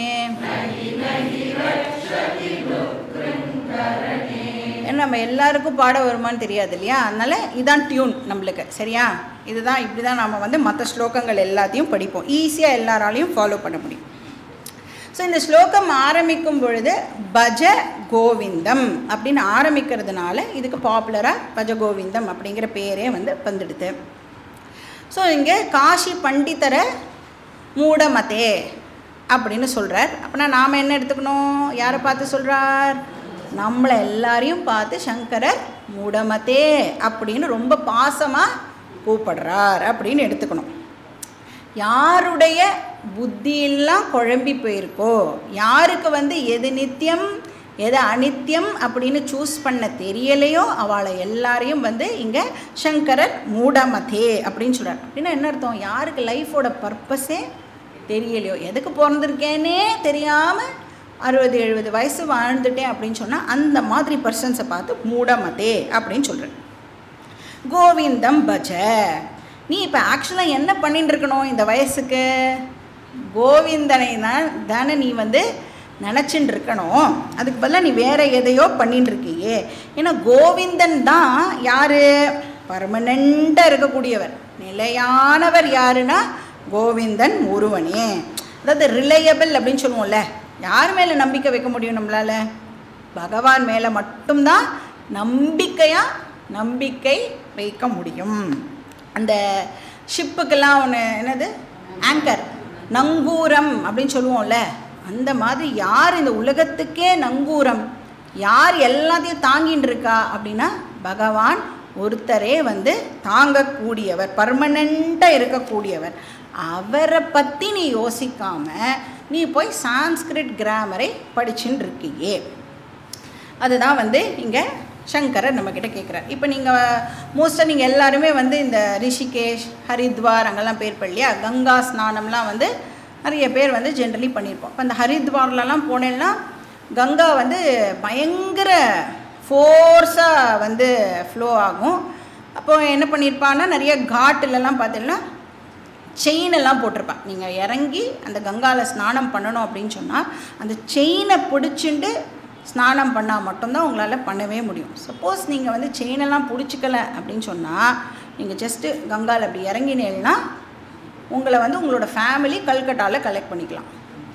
ஏன்னா நம்ம எல்லாருக்கும் பாட வருமான்னு தெரியாது இல்லையா அதனால் இதான் டியூன் நம்மளுக்கு சரியா இதுதான் இப்படி தான் நம்ம வந்து மற்ற ஸ்லோகங்கள் எல்லாத்தையும் படிப்போம் ஈஸியாக எல்லாராலையும் ஃபாலோ பண்ண முடியும் ஸோ இந்த ஸ்லோகம் ஆரம்பிக்கும் பொழுது பஜ கோவிந்தம் அப்படின்னு ஆரம்பிக்கிறதுனால இதுக்கு பாப்புலராக பஜ கோவிந்தம் அப்படிங்கிற பேரே வந்து வந்துடுது ஸோ இங்கே காஷி பண்டிதரை மூடமதே அப்படின்னு சொல்கிறார் அப்படின்னா நாம் என்ன எடுத்துக்கணும் யாரை பார்த்து சொல்கிறார் நம்மளை எல்லாரையும் பார்த்து சங்கரர் மூடமதே அப்படின்னு ரொம்ப பாசமாக கூப்பிடுறார் அப்படின்னு எடுத்துக்கணும் யாருடைய புத்தியெல்லாம் குழம்பி போயிருக்கோ யாருக்கு வந்து எது நித்தியம் எது அனித்தியம் அப்படின்னு சூஸ் பண்ண தெரியலையோ அவளை எல்லாரையும் வந்து இங்கே சங்கரர் மூடமதே அப்படின்னு சொல்கிறார் அப்படின்னா என்ன அர்த்தம் யாருக்கு லைஃபோட பர்பஸே தெரியலையோ எதுக்கு பிறந்திருக்கேனே தெரியாமல் அறுபது எழுபது வயசு வாழ்ந்துட்டேன் அப்படின்னு சொன்னால் அந்த மாதிரி பர்சன்ஸை பார்த்து மூடமதே அப்படின்னு சொல்கிறேன் கோவிந்தம் பஜ நீ இப்போ ஆக்சுவலாக என்ன பண்ணிட்டு இருக்கணும் இந்த வயசுக்கு கோவிந்தனை தான் தானே நீ வந்து நினச்சின்னு இருக்கணும் அதுக்கு பதிலாக நீ வேற எதையோ பண்ணிட்டு இருக்கியே ஏன்னா கோவிந்தன் தான் யார் பர்மனெண்ட்டாக இருக்கக்கூடியவர் நிலையானவர் யாருன்னா கோவிந்தன் ஒருவனே அதாவது ரிலையபிள் அப்படின்னு சொல்லுவோம்ல யார் மேலே நம்பிக்கை வைக்க முடியும் நம்மளால் பகவான் மேலே மட்டும்தான் நம்பிக்கையாக நம்பிக்கை வைக்க முடியும் அந்த ஷிப்புக்கெல்லாம் ஒன்று என்னது ஆங்கர் நங்கூரம் அப்படின்னு சொல்லுவோம்ல அந்த மாதிரி யார் இந்த உலகத்துக்கே நங்கூரம் யார் எல்லாத்தையும் தாங்கின்னு இருக்கா அப்படின்னா பகவான் ஒருத்தரே வந்து தாங்கக்கூடியவர் பர்மனண்ட்டாக இருக்கக்கூடியவர் அவரை பற்றி நீ யோசிக்காம நீ போய் சான்ஸ்கிரிட் கிராமரை படிச்சுன்னு இருக்கியே அதுதான் வந்து இங்கே சங்கரர் நம்மக்கிட்ட கேட்குறார் இப்போ நீங்கள் மோஸ்ட்டாக நீங்கள் எல்லாருமே வந்து இந்த ரிஷிகேஷ் ஹரித்வார் அங்கெல்லாம் பேர் இல்லையா கங்கா ஸ்நானம்லாம் வந்து நிறைய பேர் வந்து ஜென்ரலி பண்ணியிருப்போம் இப்போ அந்த ஹரித்வார்லலாம் போனேன்னா கங்கா வந்து பயங்கர ஃபோர்ஸாக வந்து ஃப்ளோ ஆகும் அப்போது என்ன பண்ணியிருப்பான்னா நிறைய காட்டுலலாம் பார்த்தீங்கன்னா செயின் எல்லாம் போட்டிருப்பான் நீங்கள் இறங்கி அந்த கங்காவில் ஸ்நானம் பண்ணணும் அப்படின்னு சொன்னால் அந்த செயினை பிடிச்சிண்டு ஸ்நானம் பண்ணால் மட்டும்தான் உங்களால் பண்ணவே முடியும் சப்போஸ் நீங்கள் வந்து செயினெல்லாம் பிடிச்சிக்கல அப்படின்னு சொன்னால் நீங்கள் ஜஸ்ட்டு கங்காவில் அப்படி இறங்கினீங்கன்னா உங்களை வந்து உங்களோட ஃபேமிலி கல்கட்டாவில் கலெக்ட் பண்ணிக்கலாம்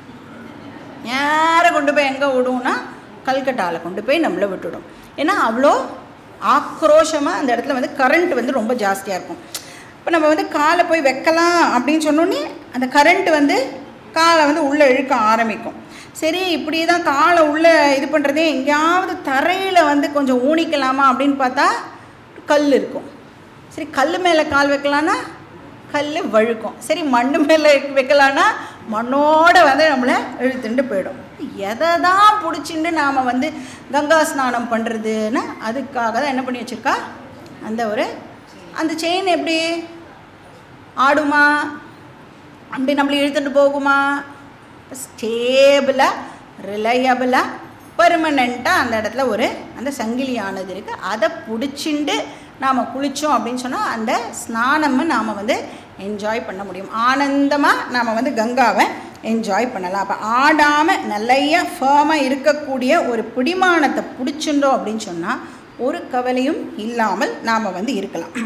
நேராக கொண்டு போய் எங்கே விடுவோம்னா கல்கட்டாவில் கொண்டு போய் நம்மளை விட்டுடும் ஏன்னா அவ்வளோ ஆக்ரோஷமாக அந்த இடத்துல வந்து கரண்ட் வந்து ரொம்ப ஜாஸ்தியாக இருக்கும் இப்போ நம்ம வந்து காலை போய் வைக்கலாம் அப்படின்னு சொன்னோன்னே அந்த கரண்ட் வந்து காலை வந்து உள்ளே இழுக்க ஆரம்பிக்கும் சரி இப்படி தான் காலை உள்ளே இது பண்ணுறதே எங்கேயாவது தரையில் வந்து கொஞ்சம் ஊனிக்கலாமா அப்படின்னு பார்த்தா கல் இருக்கும் சரி கல் மேலே கால் வைக்கலான்னா கல் வழுக்கும் சரி மண் மேலே வைக்கலான்னா மண்ணோட வந்து நம்மளை இழுத்துட்டு போயிடும் எதை தான் பிடிச்சிட்டு நாம் வந்து கங்கா ஸ்நானம் பண்ணுறதுன்னா அதுக்காக தான் என்ன பண்ணி வச்சுருக்கா அந்த ஒரு அந்த செயின் எப்படி ஆடுமா அப்படி நம்மளை இழுத்துட்டு போகுமா ஸ்டேபிளாக ரிலையபிளாக பெர்மனண்ட்டாக அந்த இடத்துல ஒரு அந்த சங்கிலியானது இருக்குது அதை பிடிச்சிண்டு நாம் குளித்தோம் அப்படின்னு சொன்னால் அந்த ஸ்நானம்னு நாம் வந்து என்ஜாய் பண்ண முடியும் ஆனந்தமாக நாம் வந்து கங்காவை என்ஜாய் பண்ணலாம் அப்போ ஆடாமல் நிறைய ஃபேமாக இருக்கக்கூடிய ஒரு பிடிமானத்தை பிடிச்சிண்டோம் அப்படின்னு சொன்னால் ஒரு கவலையும் இல்லாமல் நாம் வந்து இருக்கலாம்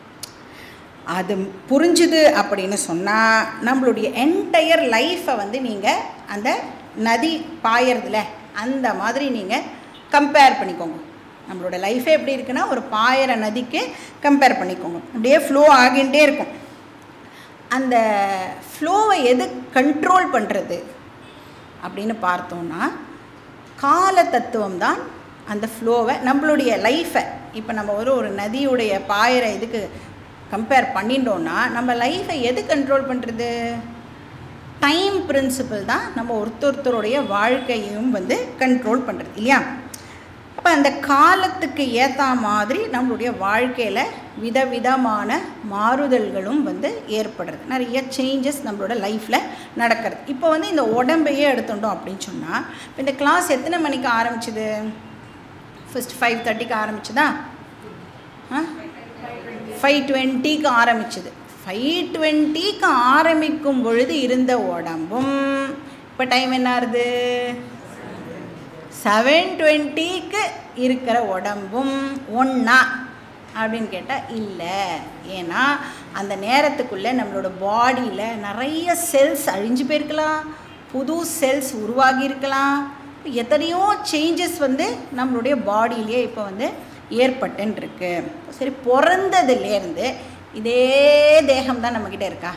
அது புரிஞ்சுது அப்படின்னு சொன்னால் நம்மளுடைய என்டையர் லைஃப்பை வந்து நீங்கள் அந்த நதி பாயறதுல அந்த மாதிரி நீங்கள் கம்பேர் பண்ணிக்கோங்க நம்மளோட லைஃபே எப்படி இருக்குன்னா ஒரு பாயிற நதிக்கு கம்பேர் பண்ணிக்கோங்க அப்படியே ஃப்ளோ ஆகிட்டே இருக்கும் அந்த ஃப்ளோவை எது கண்ட்ரோல் பண்ணுறது அப்படின்னு பார்த்தோன்னா கால தத்துவம் தான் அந்த ஃப்ளோவை நம்மளுடைய லைஃப்பை இப்போ நம்ம ஒரு ஒரு நதியுடைய பாயிற இதுக்கு கம்பேர் பண்ணிட்டோன்னா நம்ம லைஃப்பை எது கண்ட்ரோல் பண்ணுறது டைம் பிரின்சிபல் தான் நம்ம ஒருத்தொருத்தருடைய வாழ்க்கையும் வந்து கண்ட்ரோல் பண்ணுறது இல்லையா அப்போ அந்த காலத்துக்கு ஏற்ற மாதிரி நம்மளுடைய வாழ்க்கையில் விதவிதமான மாறுதல்களும் வந்து ஏற்படுறது நிறைய சேஞ்சஸ் நம்மளோட லைஃப்பில் நடக்கிறது இப்போ வந்து இந்த உடம்பையே எடுத்துட்டோம் அப்படின்னு சொன்னால் இப்போ இந்த கிளாஸ் எத்தனை மணிக்கு ஆரம்பிச்சுது ஃபஸ்ட் ஃபைவ் தேர்ட்டிக்கு ஆரம்பிச்சுதா ஆ ஃபைவ் டுவெண்ட்டிக்கு ஆரம்பிச்சுது ஃபைவ் டுவெண்ட்டிக்கு ஆரம்பிக்கும் பொழுது இருந்த உடம்பும் இப்போ டைம் என்ன ஆகுது செவன் டுவெண்ட்டிக்கு இருக்கிற உடம்பும் ஒன்றா அப்படின்னு கேட்டால் இல்லை ஏன்னா அந்த நேரத்துக்குள்ளே நம்மளோட பாடியில் நிறைய செல்ஸ் அழிஞ்சு போயிருக்கலாம் புது செல்ஸ் உருவாகி இருக்கலாம் எத்தனையோ சேஞ்சஸ் வந்து நம்மளுடைய பாடியிலே இப்போ வந்து ஏற்பட்டுன்னு இருக்கு சரி பிறந்ததுலேருந்து இதே தேகம் தான் நம்மக்கிட்ட இருக்கா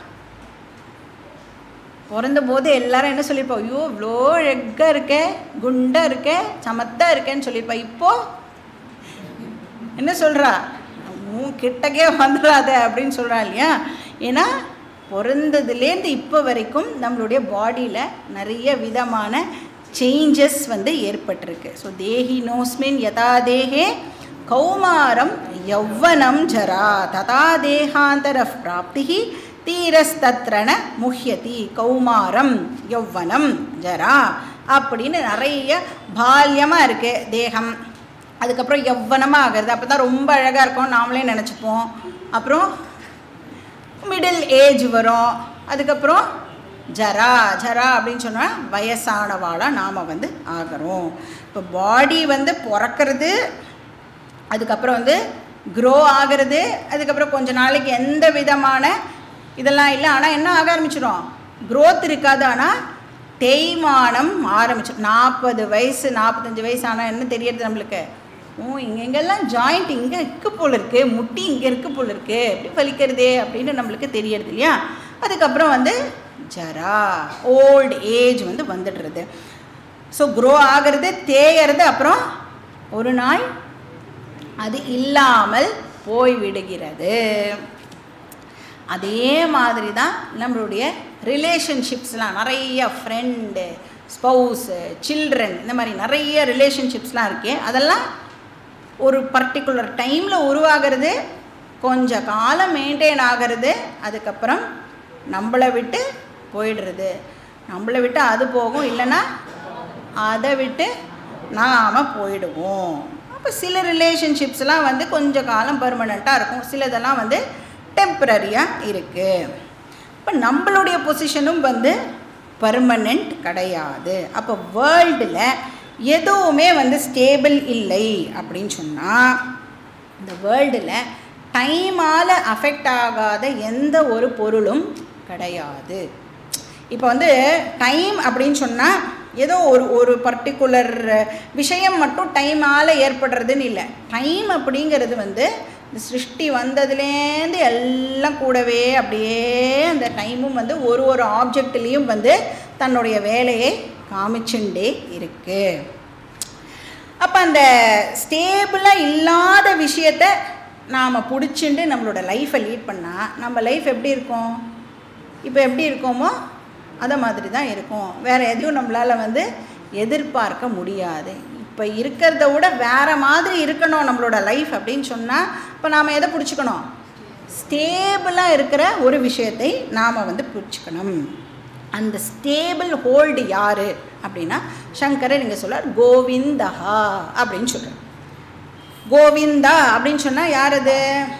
பிறந்த போது எல்லாரும் என்ன சொல்லியிருப்போம் ஐயோ இவ்வளோ அழகாக இருக்க குண்டாக இருக்க சமத்தாக இருக்கேன்னு சொல்லியிருப்பா இப்போ என்ன சொல்கிறா மூ கிட்டக்கே வந்துடாத அப்படின்னு சொல்கிறா இல்லையா ஏன்னா பிறந்ததுலேருந்து இப்போ வரைக்கும் நம்மளுடைய பாடியில் நிறைய விதமான சேஞ்சஸ் வந்து ஏற்பட்டிருக்கு ஸோ தேஹி நோஸ்மின் யதா தேகே கௌமாரம் யௌவனம் ஜரா ததா தேகாந்தர பிராப்தி தீரஸ்தத்ரண முஹ்யதி கௌமாரம் யௌவனம் ஜரா அப்படின்னு நிறைய பால்யமாக இருக்குது தேகம் அதுக்கப்புறம் யௌவனமாக ஆகிறது அப்போ தான் ரொம்ப அழகாக இருக்கும் நாமளே நினச்சிப்போம் அப்புறம் மிடில் ஏஜ் வரும் அதுக்கப்புறம் ஜரா ஜரா அப்படின்னு சொன்னால் வயசானவாளாக நாம் வந்து ஆகிறோம் இப்போ பாடி வந்து பிறக்கிறது அதுக்கப்புறம் வந்து க்ரோ ஆகிறது அதுக்கப்புறம் கொஞ்ச நாளைக்கு எந்த விதமான இதெல்லாம் இல்லை ஆனால் என்ன ஆக ஆரம்பிச்சிடும் க்ரோத் இருக்காது ஆனால் தேய்மானம் ஆரம்பிச்சிடும் நாற்பது வயசு நாற்பத்தஞ்சு வயசு ஆனால் என்ன தெரியறது நம்மளுக்கு ஓ இங்கே எங்கெல்லாம் ஜாயிண்ட் இங்கே இருக்கு போல் இருக்குது முட்டி இங்கே இருக்கு போல் இருக்குது எப்படி வலிக்கிறதே அப்படின்னு நம்மளுக்கு தெரியறது இல்லையா அதுக்கப்புறம் வந்து ஜரா ஓல்டு ஏஜ் வந்து வந்துடுறது ஸோ க்ரோ ஆகிறது தேயறது அப்புறம் ஒரு நாள் அது இல்லாமல் போய்விடுகிறது அதே மாதிரி தான் நம்மளுடைய ரிலேஷன்ஷிப்ஸ்லாம் நிறைய ஃப்ரெண்டு ஸ்பௌஸு சில்ட்ரன் இந்த மாதிரி நிறைய ரிலேஷன்ஷிப்ஸ்லாம் இருக்கே அதெல்லாம் ஒரு பர்டிகுலர் டைமில் உருவாகிறது கொஞ்ச காலம் மெயின்டைன் ஆகிறது அதுக்கப்புறம் நம்மளை விட்டு போயிடுறது நம்மளை விட்டு அது போகும் இல்லைன்னா அதை விட்டு நாம் போயிடுவோம் அப்போ சில ரிலேஷன்ஷிப்ஸ்லாம் வந்து கொஞ்ச காலம் பர்மனெண்ட்டாக இருக்கும் சிலதெல்லாம் வந்து டெம்ப்ரரியாக இருக்குது இப்போ நம்மளுடைய பொசிஷனும் வந்து பர்மனெண்ட் கிடையாது அப்போ வேர்ல்டில் எதுவுமே வந்து ஸ்டேபிள் இல்லை அப்படின்னு சொன்னால் இந்த வேர்ல்டில் டைமால் அஃபெக்ட் ஆகாத எந்த ஒரு பொருளும் கிடையாது இப்போ வந்து டைம் அப்படின்னு சொன்னால் ஏதோ ஒரு ஒரு பர்டிகுலர் விஷயம் மட்டும் டைமால் ஏற்படுறதுன்னு இல்லை டைம் அப்படிங்கிறது வந்து இந்த சிருஷ்டி வந்ததுலேருந்து எல்லாம் கூடவே அப்படியே அந்த டைமும் வந்து ஒரு ஒரு ஆப்ஜெக்ட்லேயும் வந்து தன்னுடைய வேலையை காமிச்சுண்டே இருக்கு அப்போ அந்த ஸ்டேபிளாக இல்லாத விஷயத்த நாம் பிடிச்சிண்டு நம்மளோட லைஃப்பை லீட் பண்ணால் நம்ம லைஃப் எப்படி இருக்கும் இப்போ எப்படி இருக்கோமோ அதை மாதிரி தான் இருக்கும் வேறு எதையும் நம்மளால் வந்து எதிர்பார்க்க முடியாது இப்போ இருக்கிறத விட வேறு மாதிரி இருக்கணும் நம்மளோட லைஃப் அப்படின்னு சொன்னால் இப்போ நாம் எதை பிடிச்சிக்கணும் ஸ்டேபிளாக இருக்கிற ஒரு விஷயத்தை நாம் வந்து பிடிச்சிக்கணும் அந்த ஸ்டேபிள் ஹோல்டு யார் அப்படின்னா சங்கரர் இங்கே சொல்றார் கோவிந்தஹா அப்படின்னு சொல்கிறார் கோவிந்தா அப்படின்னு சொன்னால் யார் அது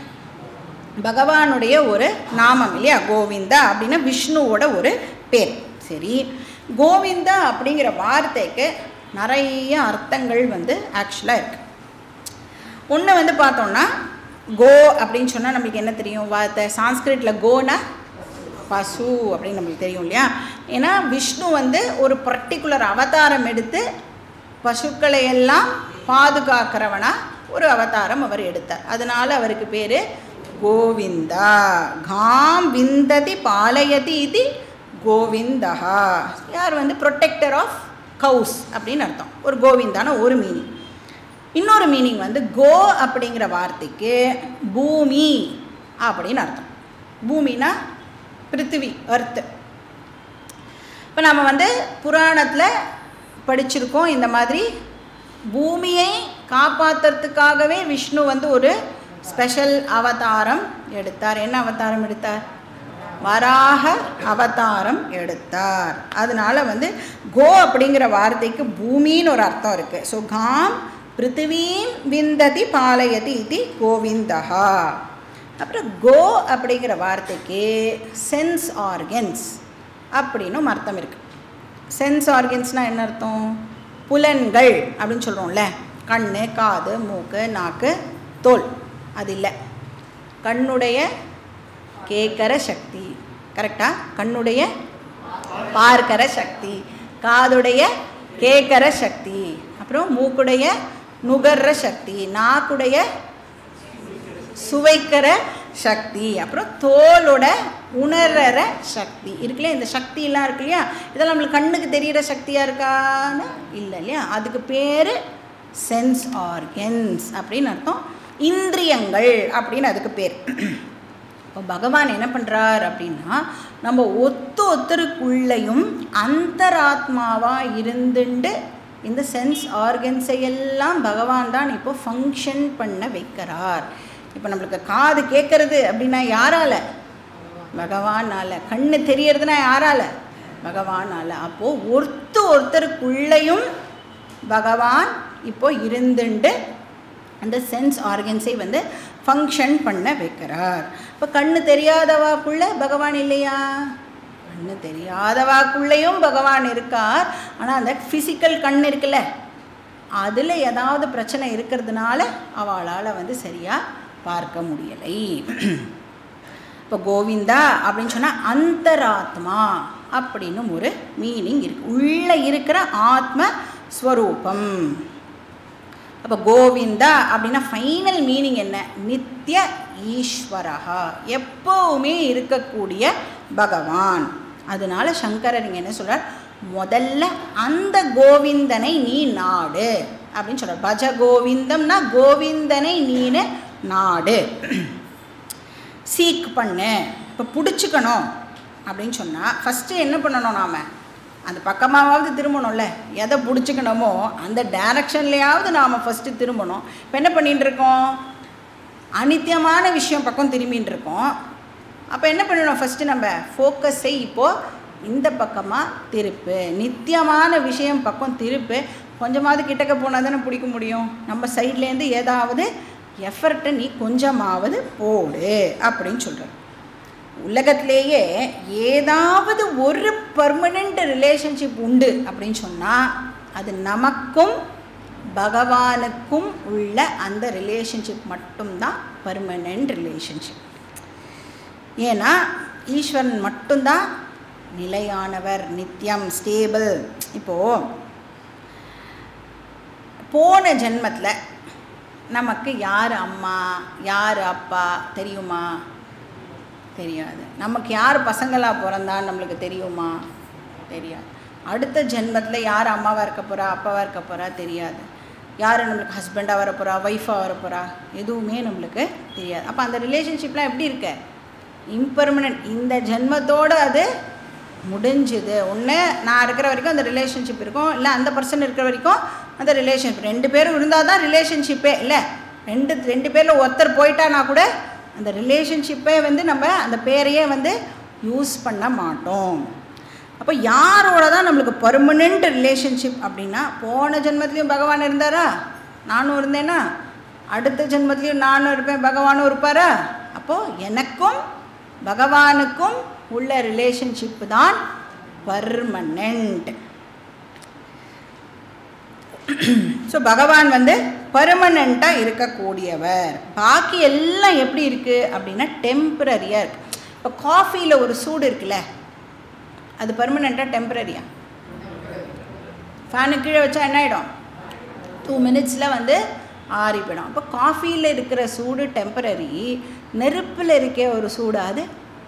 பகவானுடைய ஒரு நாமம் இல்லையா கோவிந்தா அப்படின்னா விஷ்ணுவோட ஒரு பேர் சரி கோவிந்தா அப்படிங்கிற வார்த்தைக்கு நிறைய அர்த்தங்கள் வந்து ஆக்சுவலாக இருக்குது ஒன்று வந்து பார்த்தோம்னா கோ அப்படின்னு சொன்னால் நம்மளுக்கு என்ன தெரியும் வார்த்தை சான்ஸ்கிரிட்டில் கோனா பசு அப்படின்னு நம்மளுக்கு தெரியும் இல்லையா ஏன்னா விஷ்ணு வந்து ஒரு பர்டிகுலர் அவதாரம் எடுத்து பசுக்களை எல்லாம் பாதுகாக்கிறவனா ஒரு அவதாரம் அவர் எடுத்தார் அதனால அவருக்கு பேர் கோவிந்தா காம் விந்ததி பாலயதி இது கோவிந்தஹா யார் வந்து ப்ரொடெக்டர் ஆஃப் கவுஸ் அப்படின்னு அர்த்தம் ஒரு கோவிந்தான ஒரு மீனிங் இன்னொரு மீனிங் வந்து கோ அப்படிங்கிற வார்த்தைக்கு பூமி அப்படின்னு அர்த்தம் பூமினா பிருத்திவி அர்த்து இப்போ நம்ம வந்து புராணத்தில் படிச்சிருக்கோம் இந்த மாதிரி பூமியை காப்பாற்றுறதுக்காகவே விஷ்ணு வந்து ஒரு ஸ்பெஷல் அவதாரம் எடுத்தார் என்ன அவதாரம் எடுத்தார் வராக அவதாரம் எடுத்தார் அதனால வந்து கோ அப்படிங்கிற வார்த்தைக்கு பூமின்னு ஒரு அர்த்தம் இருக்குது ஸோ காம் பிருத்திவீம் விந்ததி பாலயதி இது கோவிந்தஹா அப்புறம் கோ அப்படிங்கிற வார்த்தைக்கு சென்ஸ் ஆர்கன்ஸ் அப்படின்னும் அர்த்தம் இருக்குது சென்ஸ் ஆர்கன்ஸ்னால் என்ன அர்த்தம் புலன்கள் அப்படின்னு சொல்கிறோம்ல கண் காது மூக்கு நாக்கு தோல் அது இல்லை கண்ணுடைய கேட்குற சக்தி கரெக்டா கண்ணுடைய பார்க்கிற சக்தி காதுடைய கேட்குற சக்தி அப்புறம் மூக்குடைய நுகர்ற சக்தி நாக்குடைய சுவைக்கிற சக்தி அப்புறம் தோலோட உணர்ற சக்தி இருக்குல்லையா இந்த சக்தியெல்லாம் இருக்கு இல்லையா இதெல்லாம் நம்மளுக்கு கண்ணுக்கு தெரிகிற சக்தியாக இருக்கான்னு இல்லை இல்லையா அதுக்கு பேர் சென்ஸ் ஆர்கன்ஸ் அப்படின்னு அர்த்தம் இந்திரியங்கள் அப்படின்னு அதுக்கு பேர் இப்போ பகவான் என்ன பண்ணுறார் அப்படின்னா நம்ம ஒத்து ஒத்தருக்குள்ளேயும் அந்தராத்மாவாக இருந்துண்டு இந்த சென்ஸ் ஆர்கன்ஸை எல்லாம் பகவான் தான் இப்போ ஃபங்க்ஷன் பண்ண வைக்கிறார் இப்போ நம்மளுக்கு காது கேட்குறது அப்படின்னா யாரால பகவானால் கண்ணு தெரியறதுனா யாரால பகவானால் அப்போது ஒருத்து ஒருத்தருக்குள்ளேயும் பகவான் இப்போ இருந்துண்டு அந்த சென்ஸ் ஆர்கன்ஸை வந்து ஃபங்க்ஷன் பண்ண வைக்கிறார் இப்போ கண்ணு தெரியாதவாக்குள்ள பகவான் இல்லையா கண்ணு தெரியாதவாக்குள்ளேயும் பகவான் இருக்கார் ஆனால் அந்த ஃபிசிக்கல் கண் இருக்குல்ல அதில் ஏதாவது பிரச்சனை இருக்கிறதுனால அவளால் வந்து சரியாக பார்க்க முடியலை இப்போ கோவிந்தா அப்படின்னு சொன்னால் அந்தராத்மா அப்படின்னு ஒரு மீனிங் இருக்குது உள்ளே இருக்கிற ஆத்ம ஸ்வரூபம் அப்போ கோவிந்தா அப்படின்னா ஃபைனல் மீனிங் என்ன நித்திய ஈஸ்வரகா எப்போவுமே இருக்கக்கூடிய பகவான் அதனால சங்கரர் இங்கே என்ன சொல்கிறார் முதல்ல அந்த கோவிந்தனை நீ நாடு அப்படின்னு சொல்கிறார் பஜ கோவிந்தம்னா கோவிந்தனை நீனு நாடு சீக் பண்ணு இப்போ பிடிச்சிக்கணும் அப்படின்னு சொன்னால் ஃபஸ்ட்டு என்ன பண்ணணும் நாம் அந்த பக்கமாவது திரும்பணும்ல எதை பிடிச்சிக்கணுமோ அந்த டைரக்ஷன்லையாவது நாம் ஃபஸ்ட்டு திரும்பணும் இப்போ என்ன பண்ணிகிட்டு இருக்கோம் அனித்தியமான விஷயம் பக்கம் திரும்பின்னு இருக்கோம் அப்போ என்ன பண்ணணும் ஃபஸ்ட்டு நம்ம ஃபோக்கஸை இப்போது இந்த பக்கமாக திருப்பு நித்தியமான விஷயம் பக்கம் திருப்பு கொஞ்சமாவது கிட்டக்க போனால் தானே பிடிக்க முடியும் நம்ம சைட்லேருந்து ஏதாவது எஃபர்ட்டை நீ கொஞ்சமாவது போடு அப்படின்னு சொல்கிறேன் உலகத்திலேயே ஏதாவது ஒரு பர்மனெண்ட் ரிலேஷன்ஷிப் உண்டு அப்படின்னு சொன்னால் அது நமக்கும் பகவானுக்கும் உள்ள அந்த ரிலேஷன்ஷிப் மட்டும்தான் பர்மனெண்ட் ரிலேஷன்ஷிப் ஏன்னா ஈஸ்வரன் மட்டும்தான் நிலையானவர் நித்தியம் ஸ்டேபிள் இப்போது போன ஜென்மத்தில் நமக்கு யார் அம்மா யார் அப்பா தெரியுமா தெரியாது நமக்கு யார் பசங்களாக பிறந்தான்னு நம்மளுக்கு தெரியுமா தெரியாது அடுத்த ஜென்மத்தில் யார் அம்மாவாக இருக்க போகிறா அப்பாவாக இருக்க போகிறா தெரியாது யார் நம்மளுக்கு ஹஸ்பண்டாக வர போகிறா ஒய்ஃபாக வர போகிறா எதுவுமே நம்மளுக்கு தெரியாது அப்போ அந்த ரிலேஷன்ஷிப்லாம் எப்படி இருக்க இம்பர்மனன்ட் இந்த ஜென்மத்தோடு அது முடிஞ்சுது ஒன்று நான் இருக்கிற வரைக்கும் அந்த ரிலேஷன்ஷிப் இருக்கும் இல்லை அந்த பர்சன் இருக்கிற வரைக்கும் அந்த ரிலேஷன்ஷிப் ரெண்டு பேரும் இருந்தால் தான் ரிலேஷன்ஷிப்பே இல்லை ரெண்டு ரெண்டு பேரில் ஒருத்தர் போயிட்டானா கூட அந்த ரிலேஷன்ஷிப்பே வந்து நம்ம அந்த பேரையே வந்து யூஸ் பண்ண மாட்டோம் அப்போ யாரோட தான் நம்மளுக்கு பர்மனெண்ட் ரிலேஷன்ஷிப் அப்படின்னா போன ஜென்மத்துலேயும் பகவான் இருந்தாரா நானும் இருந்தேனா அடுத்த ஜென்மத்துலேயும் நானும் இருப்பேன் பகவானும் இருப்பாரா அப்போது எனக்கும் பகவானுக்கும் உள்ள ரிலேஷன்ஷிப் தான் பர்மனெண்ட் ஸோ பகவான் வந்து பர்மனண்ட்டாக இருக்கக்கூடியவர் பாக்கி எல்லாம் எப்படி இருக்குது அப்படின்னா டெம்பரரியாக இருக்குது இப்போ காஃபியில் ஒரு சூடு இருக்குல்ல அது பர்மனெண்ட்டாக டெம்பரரியா ஃபேனு கீழே வச்சா என்ன ஆகிடும் டூ மினிட்ஸில் வந்து ஆறி போயிடும் அப்போ காஃபியில் இருக்கிற சூடு டெம்பரரி நெருப்பில் இருக்க ஒரு சூடு அது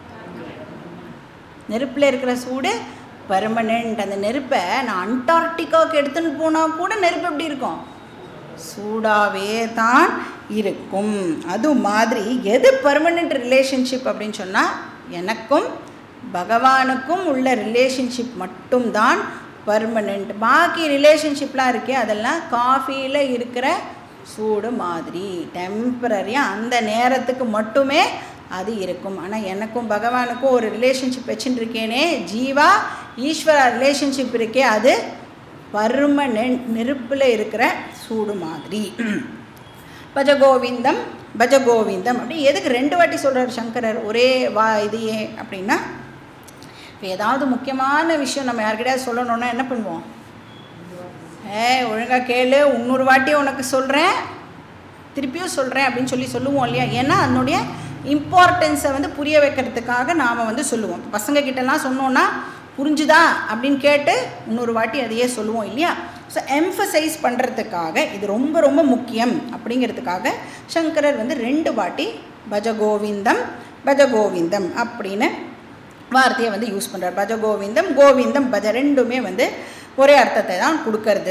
நெருப்பில் இருக்கிற சூடு பர்மனெண்ட் அந்த நெருப்பை நான் அண்டார்டிகாவுக்கு எடுத்துன்னு போனால் கூட நெருப்பு எப்படி இருக்கும் சூடாகவே தான் இருக்கும் அது மாதிரி எது பர்மனெண்ட் ரிலேஷன்ஷிப் அப்படின்னு சொன்னால் எனக்கும் பகவானுக்கும் உள்ள ரிலேஷன்ஷிப் மட்டும்தான் பர்மனெண்ட் பாக்கி ரிலேஷன்ஷிப்லாம் இருக்கே அதெல்லாம் காஃபியில் இருக்கிற சூடு மாதிரி டெம்பரரியாக அந்த நேரத்துக்கு மட்டுமே அது இருக்கும் ஆனால் எனக்கும் பகவானுக்கும் ஒரு ரிலேஷன்ஷிப் வச்சுட்டு இருக்கேனே ஜீவா ஈஸ்வரா ரிலேஷன்ஷிப் இருக்கே அது பர்மனெண்ட் நெருப்பில் இருக்கிற சூடு மாதிரி பஜகோவிந்தம் பஜகோவிந்தம் அப்படி எதுக்கு ரெண்டு வாட்டி சொல்கிறார் சங்கரர் ஒரே வா இது ஏன் அப்படின்னா இப்போ ஏதாவது முக்கியமான விஷயம் நம்ம யார்கிட்டயாவது சொல்லணுன்னா என்ன பண்ணுவோம் ஏ ஒழுங்காக கேளு இன்னொரு வாட்டி உனக்கு சொல்கிறேன் திருப்பியும் சொல்கிறேன் அப்படின்னு சொல்லி சொல்லுவோம் இல்லையா ஏன்னா அதனுடைய இம்பார்ட்டன்ஸை வந்து புரிய வைக்கிறதுக்காக நாம் வந்து சொல்லுவோம் பசங்க கிட்டலாம் சொன்னோன்னா புரிஞ்சுதா அப்படின்னு கேட்டு இன்னொரு வாட்டி அதையே சொல்லுவோம் இல்லையா ஸோ எம்ஃபசைஸ் பண்ணுறதுக்காக இது ரொம்ப ரொம்ப முக்கியம் அப்படிங்கிறதுக்காக சங்கரர் வந்து ரெண்டு வாட்டி பஜகோவிந்தம் பஜகோவிந்தம் அப்படின்னு வார்த்தையை வந்து யூஸ் பண்ணுறார் பஜ கோவிந்தம் கோவிந்தம் பஜ ரெண்டுமே வந்து ஒரே அர்த்தத்தை தான் கொடுக்கறது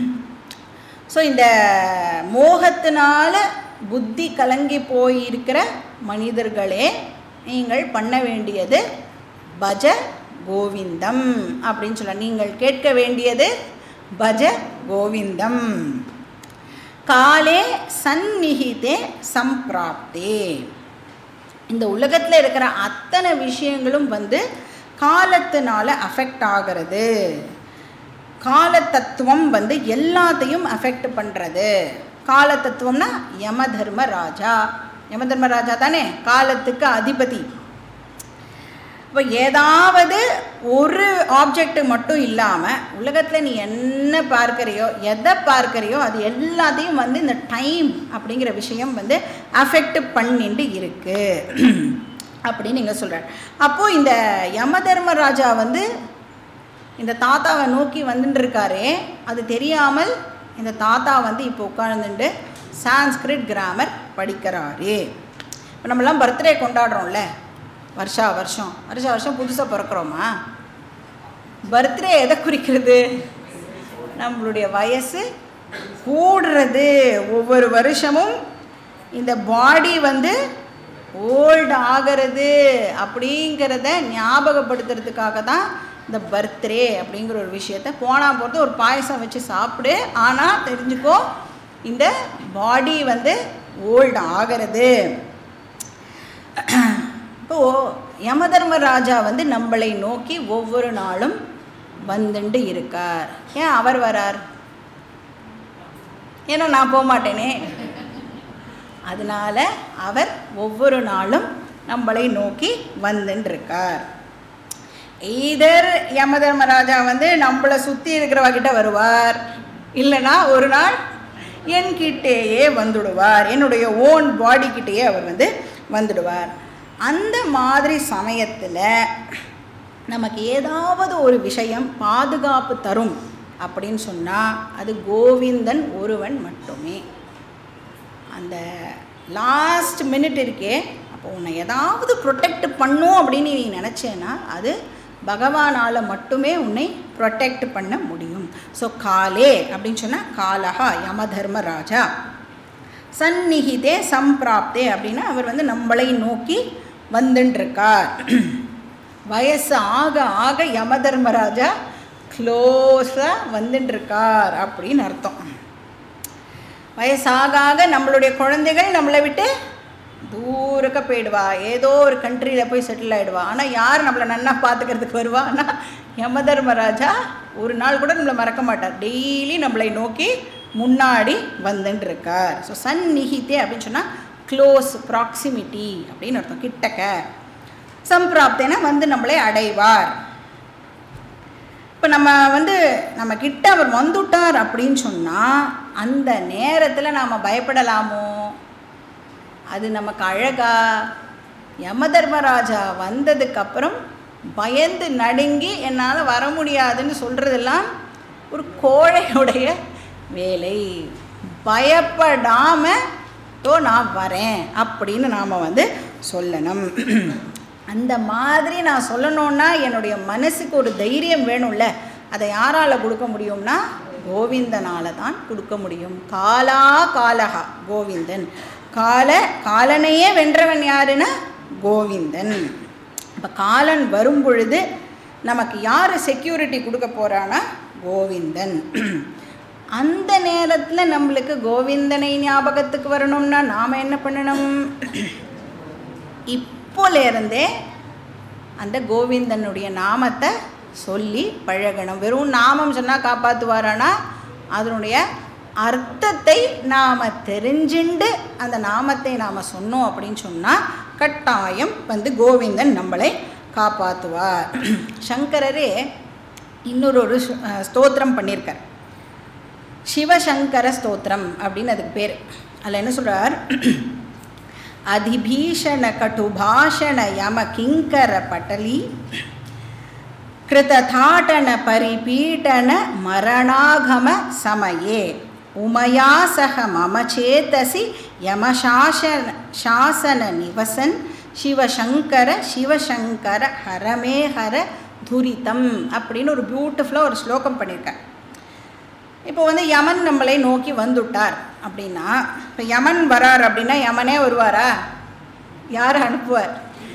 ஸோ இந்த மோகத்தினால புத்தி கலங்கி போயிருக்கிற மனிதர்களே நீங்கள் பண்ண வேண்டியது பஜ கோவிந்தம் அப்படின்னு சொல்ல நீங்கள் கேட்க வேண்டியது பஜ கோவிந்தம் காலே சந்நிகிதே சம்பிராப்தே இந்த உலகத்தில் இருக்கிற அத்தனை விஷயங்களும் வந்து காலத்தினால அஃபெக்ட் ஆகிறது கால தத்துவம் வந்து எல்லாத்தையும் அஃபெக்ட் பண்ணுறது கால தத்துவம்னா யம தர்ம ராஜா யம தர்ம ராஜா தானே காலத்துக்கு அதிபதி இப்போ ஏதாவது ஒரு ஆப்ஜெக்ட் மட்டும் இல்லாமல் உலகத்தில் நீ என்ன பார்க்கறியோ எதை பார்க்கறியோ அது எல்லாத்தையும் வந்து இந்த டைம் அப்படிங்கிற விஷயம் வந்து அஃபெக்ட் பண்ணிட்டு இருக்கு அப்படின்னு நீங்கள் சொல்கிறார் அப்போது இந்த யம தர்மராஜா வந்து இந்த தாத்தாவை நோக்கி வந்துட்டு இருக்காரே அது தெரியாமல் இந்த தாத்தா வந்து இப்போ உட்கார்ந்துட்டு சான்ஸ்கிரிட் கிராமர் படிக்கிறாரு இப்போ நம்மலாம் பர்த்டே கொண்டாடுறோம்ல வருஷா வருஷம் வருஷா வருஷம் புதுசாக பிறக்கிறோமா பர்த்டே எதை குறிக்கிறது நம்மளுடைய வயசு கூடுறது ஒவ்வொரு வருஷமும் இந்த பாடி வந்து ஓல்டு ஆகிறது அப்படிங்கிறத ஞாபகப்படுத்துறதுக்காக தான் இந்த பர்த்டே அப்படிங்கிற ஒரு விஷயத்த போனால் போகிறது ஒரு பாயசம் வச்சு சாப்பிடு ஆனால் தெரிஞ்சுக்கோ இந்த பாடி வந்து ஓல்டு ஆகிறது இப்போது யமதர்மராஜா வந்து நம்மளை நோக்கி ஒவ்வொரு நாளும் வந்துண்டு இருக்கார் ஏன் அவர் வரார் ஏன்னா நான் போக மாட்டேனே அதனால அவர் ஒவ்வொரு நாளும் நம்மளை நோக்கி வந்துட்டு இருக்கார் ஈதர் யமதர்மராஜா வந்து நம்மளை சுற்றி இருக்கிறவகிட்ட வருவார் இல்லைனா ஒரு நாள் என்கிட்டேயே வந்துடுவார் என்னுடைய ஓன் பாடிக்கிட்டேயே அவர் வந்து வந்துடுவார் அந்த மாதிரி சமயத்தில் நமக்கு ஏதாவது ஒரு விஷயம் பாதுகாப்பு தரும் அப்படின்னு சொன்னால் அது கோவிந்தன் ஒருவன் மட்டுமே அந்த லாஸ்ட் மினிட் இருக்கே அப்போ உன்னை ஏதாவது ப்ரொடெக்ட் பண்ணும் அப்படின்னு நீ நினச்சேன்னா அது பகவானால் மட்டுமே உன்னை ப்ரொடெக்ட் பண்ண முடியும் ஸோ காலே அப்படின்னு சொன்னால் காலஹா யம தர்மராஜா சந்நிகிதே சம்பிராப்தே அப்படின்னா அவர் வந்து நம்மளை நோக்கி வந்துட்டுருக்கார் வயசு ஆக ஆக யம தர்மராஜா க்ளோஸாக வந்துட்டுருக்கார் அப்படின்னு அர்த்தம் வயசாக ஆக நம்மளுடைய குழந்தைகள் நம்மளை விட்டு தூரக்க போயிடுவா ஏதோ ஒரு கண்ட்ரியில் போய் செட்டில் ஆகிடுவா ஆனால் யார் நம்மளை நன்னா பார்த்துக்கிறதுக்கு வருவா ஆனால் யம தர்மராஜா ஒரு நாள் கூட நம்மளை மறக்க மாட்டார் டெய்லி நம்மளை நோக்கி முன்னாடி வந்துட்டு இருக்கார் ஸோ சந்நிகித்தே அப்படின்னு சொன்னால் க்ளோஸ் ப்ராக்சிமிட்டி அப்படின்னு அர்த்தம் கிட்டக்க சம்பிராப்தேனா வந்து நம்மளை அடைவார் இப்போ நம்ம வந்து நம்ம கிட்ட அவர் வந்துட்டார் அப்படின்னு சொன்னால் அந்த நேரத்தில் நாம் பயப்படலாமோ அது நமக்கு அழகா யம தர்மராஜா வந்ததுக்கப்புறம் பயந்து நடுங்கி என்னால் வர முடியாதுன்னு சொல்கிறதெல்லாம் ஒரு கோழையுடைய வேலை பயப்படாமல் தோ நான் வரேன் அப்படின்னு நாம் வந்து சொல்லணும் அந்த மாதிரி நான் சொல்லணுன்னா என்னுடைய மனசுக்கு ஒரு தைரியம் வேணும்ல அதை யாரால் கொடுக்க முடியும்னா கோவிந்தனால் தான் கொடுக்க முடியும் காலா காலகா கோவிந்தன் கால காலனையே வென்றவன் யாருன்னா கோவிந்தன் இப்போ காலன் வரும் பொழுது நமக்கு யார் செக்யூரிட்டி கொடுக்க போகிறான்னா கோவிந்தன் அந்த நேரத்தில் நம்மளுக்கு கோவிந்தனை ஞாபகத்துக்கு வரணும்னா நாம் என்ன பண்ணணும் இப்போலேருந்தே அந்த கோவிந்தனுடைய நாமத்தை சொல்லி பழகணும் வெறும் நாமம் சொன்னால் காப்பாற்றுவாரானா அதனுடைய அர்த்தத்தை நாம் தெரிஞ்சுண்டு அந்த நாமத்தை நாம் சொன்னோம் அப்படின்னு சொன்னால் கட்டாயம் வந்து கோவிந்தன் நம்மளை காப்பாற்றுவார் சங்கரரே இன்னொரு ஒரு சு- அஹ் ஸ்தோத்திரம் பண்ணியிருக்கார் சிவசங்கர ஸ்தோத்திரம் அப்படின்னு அதுக்கு பேர் அதில் என்ன சொல்கிறார் அதிபீஷண கட்டுபாஷண யம கிங்கர பட்டலி கிருததாட்டன பரிபீட்டன மரணாகம சமயே உமயா சக மம சேதசி யமசாசன சாசன நிவசன் சிவசங்கர சிவசங்கர ஹரமே ஹர துரிதம் அப்படின்னு ஒரு பியூட்டிஃபுல்லாக ஒரு ஸ்லோகம் பண்ணியிருக்கார் இப்போ வந்து யமன் நம்மளை நோக்கி வந்துட்டார் அப்படின்னா இப்போ யமன் வரார் அப்படின்னா யமனே வருவாரா யார் அனுப்புவார்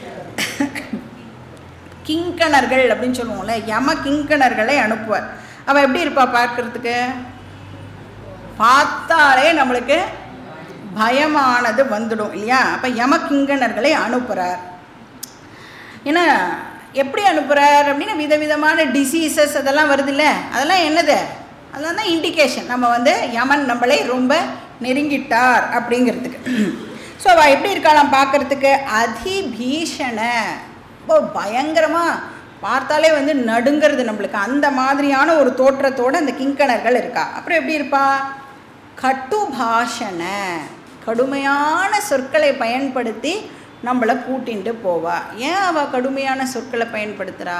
கிங்கணர்கள் அப்படின்னு சொல்லுவோம்ல யம கிங்கணர்களை அனுப்புவார் அவன் எப்படி இருப்பா பார்க்கறதுக்கு பார்த்தாலே நம்மளுக்கு பயமானது வந்துடும் இல்லையா அப்போ யம கிங்கணர்களை அனுப்புகிறார் ஏன்னா எப்படி அனுப்புகிறார் அப்படின்னா விதவிதமான டிசீசஸ் அதெல்லாம் வருதுல்ல அதெல்லாம் என்னது அதெல்லாம் தான் இண்டிகேஷன் நம்ம வந்து யமன் நம்மளை ரொம்ப நெருங்கிட்டார் அப்படிங்கிறதுக்கு ஸோ அவள் எப்படி இருக்காளாம் பார்க்கறதுக்கு அதிபீஷண ரொம்ப பயங்கரமாக பார்த்தாலே வந்து நடுங்கிறது நம்மளுக்கு அந்த மாதிரியான ஒரு தோற்றத்தோடு அந்த கிங்கணர்கள் இருக்கா அப்புறம் எப்படி இருப்பா கட்டுபாஷண கடுமையான சொற்களை பயன்படுத்தி நம்மளை கூட்டிட்டு போவா ஏன் அவள் கடுமையான சொற்களை பயன்படுத்துகிறா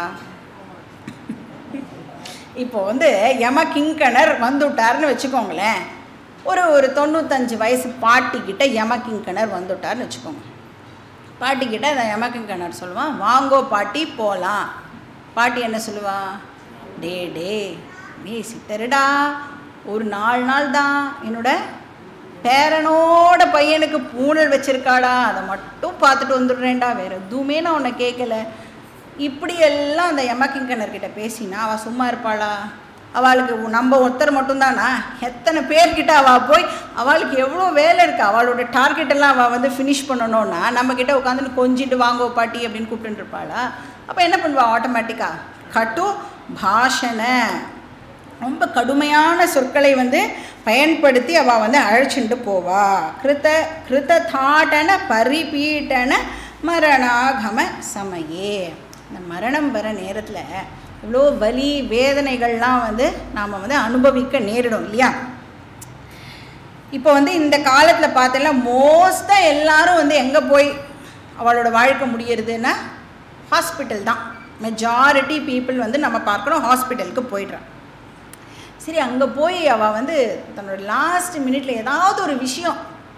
இப்போ வந்து யம கிங்கணர் வந்துட்டார்னு வச்சுக்கோங்களேன் ஒரு ஒரு தொண்ணூத்தஞ்சு வயசு பாட்டிக்கிட்ட யம கிங்கணர் வந்துட்டார்னு வச்சுக்கோங்க பாட்டிக்கிட்ட அந்த யம கிங்கணர் சொல்லுவான் வாங்கோ பாட்டி போகலாம் பாட்டி என்ன சொல்லுவா டே டே நீ சித்தருடா ஒரு நாலு நாள் தான் என்னோட பேரனோட பையனுக்கு பூணல் வச்சிருக்காடா அதை மட்டும் பார்த்துட்டு வந்துடுறேன்டா வேற எதுவுமே நான் உன்னை கேட்கல இப்படியெல்லாம் அந்த யமகிங்கனர்கிட்ட பேசினா அவள் சும்மா இருப்பாளா அவளுக்கு நம்ம ஒருத்தர் மட்டும்தானா எத்தனை பேர்கிட்ட அவள் போய் அவளுக்கு எவ்வளோ வேலை இருக்குது அவளோட டார்கெட் எல்லாம் அவள் வந்து ஃபினிஷ் பண்ணணும்னா நம்மக்கிட்ட உட்காந்துட்டு கொஞ்சிட்டு வாங்கோ பாட்டி அப்படின்னு கூப்பிட்டுட்டு இருப்பாளா அப்போ என்ன பண்ணுவா ஆட்டோமேட்டிக்காக கட்டு பாஷண ரொம்ப கடுமையான சொற்களை வந்து பயன்படுத்தி அவள் வந்து அழைச்சிட்டு போவா கிருத கிருத தாட்டன பரிபீட்டன மரணாகம சமயே இந்த மரணம் வர நேரத்தில் இவ்வளோ வலி வேதனைகள்லாம் வந்து நாம் வந்து அனுபவிக்க நேரிடும் இல்லையா இப்போ வந்து இந்த காலத்தில் பார்த்தோம்னா மோஸ்ட்டாக எல்லாரும் வந்து எங்கே போய் அவளோட வாழ்க்கை முடியறதுன்னா ஹாஸ்பிட்டல் தான் மெஜாரிட்டி பீப்புள் வந்து நம்ம பார்க்குறோம் ஹாஸ்பிட்டலுக்கு போயிடுறான் சரி அங்கே போய் அவள் வந்து தன்னோட லாஸ்ட் மினிட்ல ஏதாவது ஒரு விஷயம்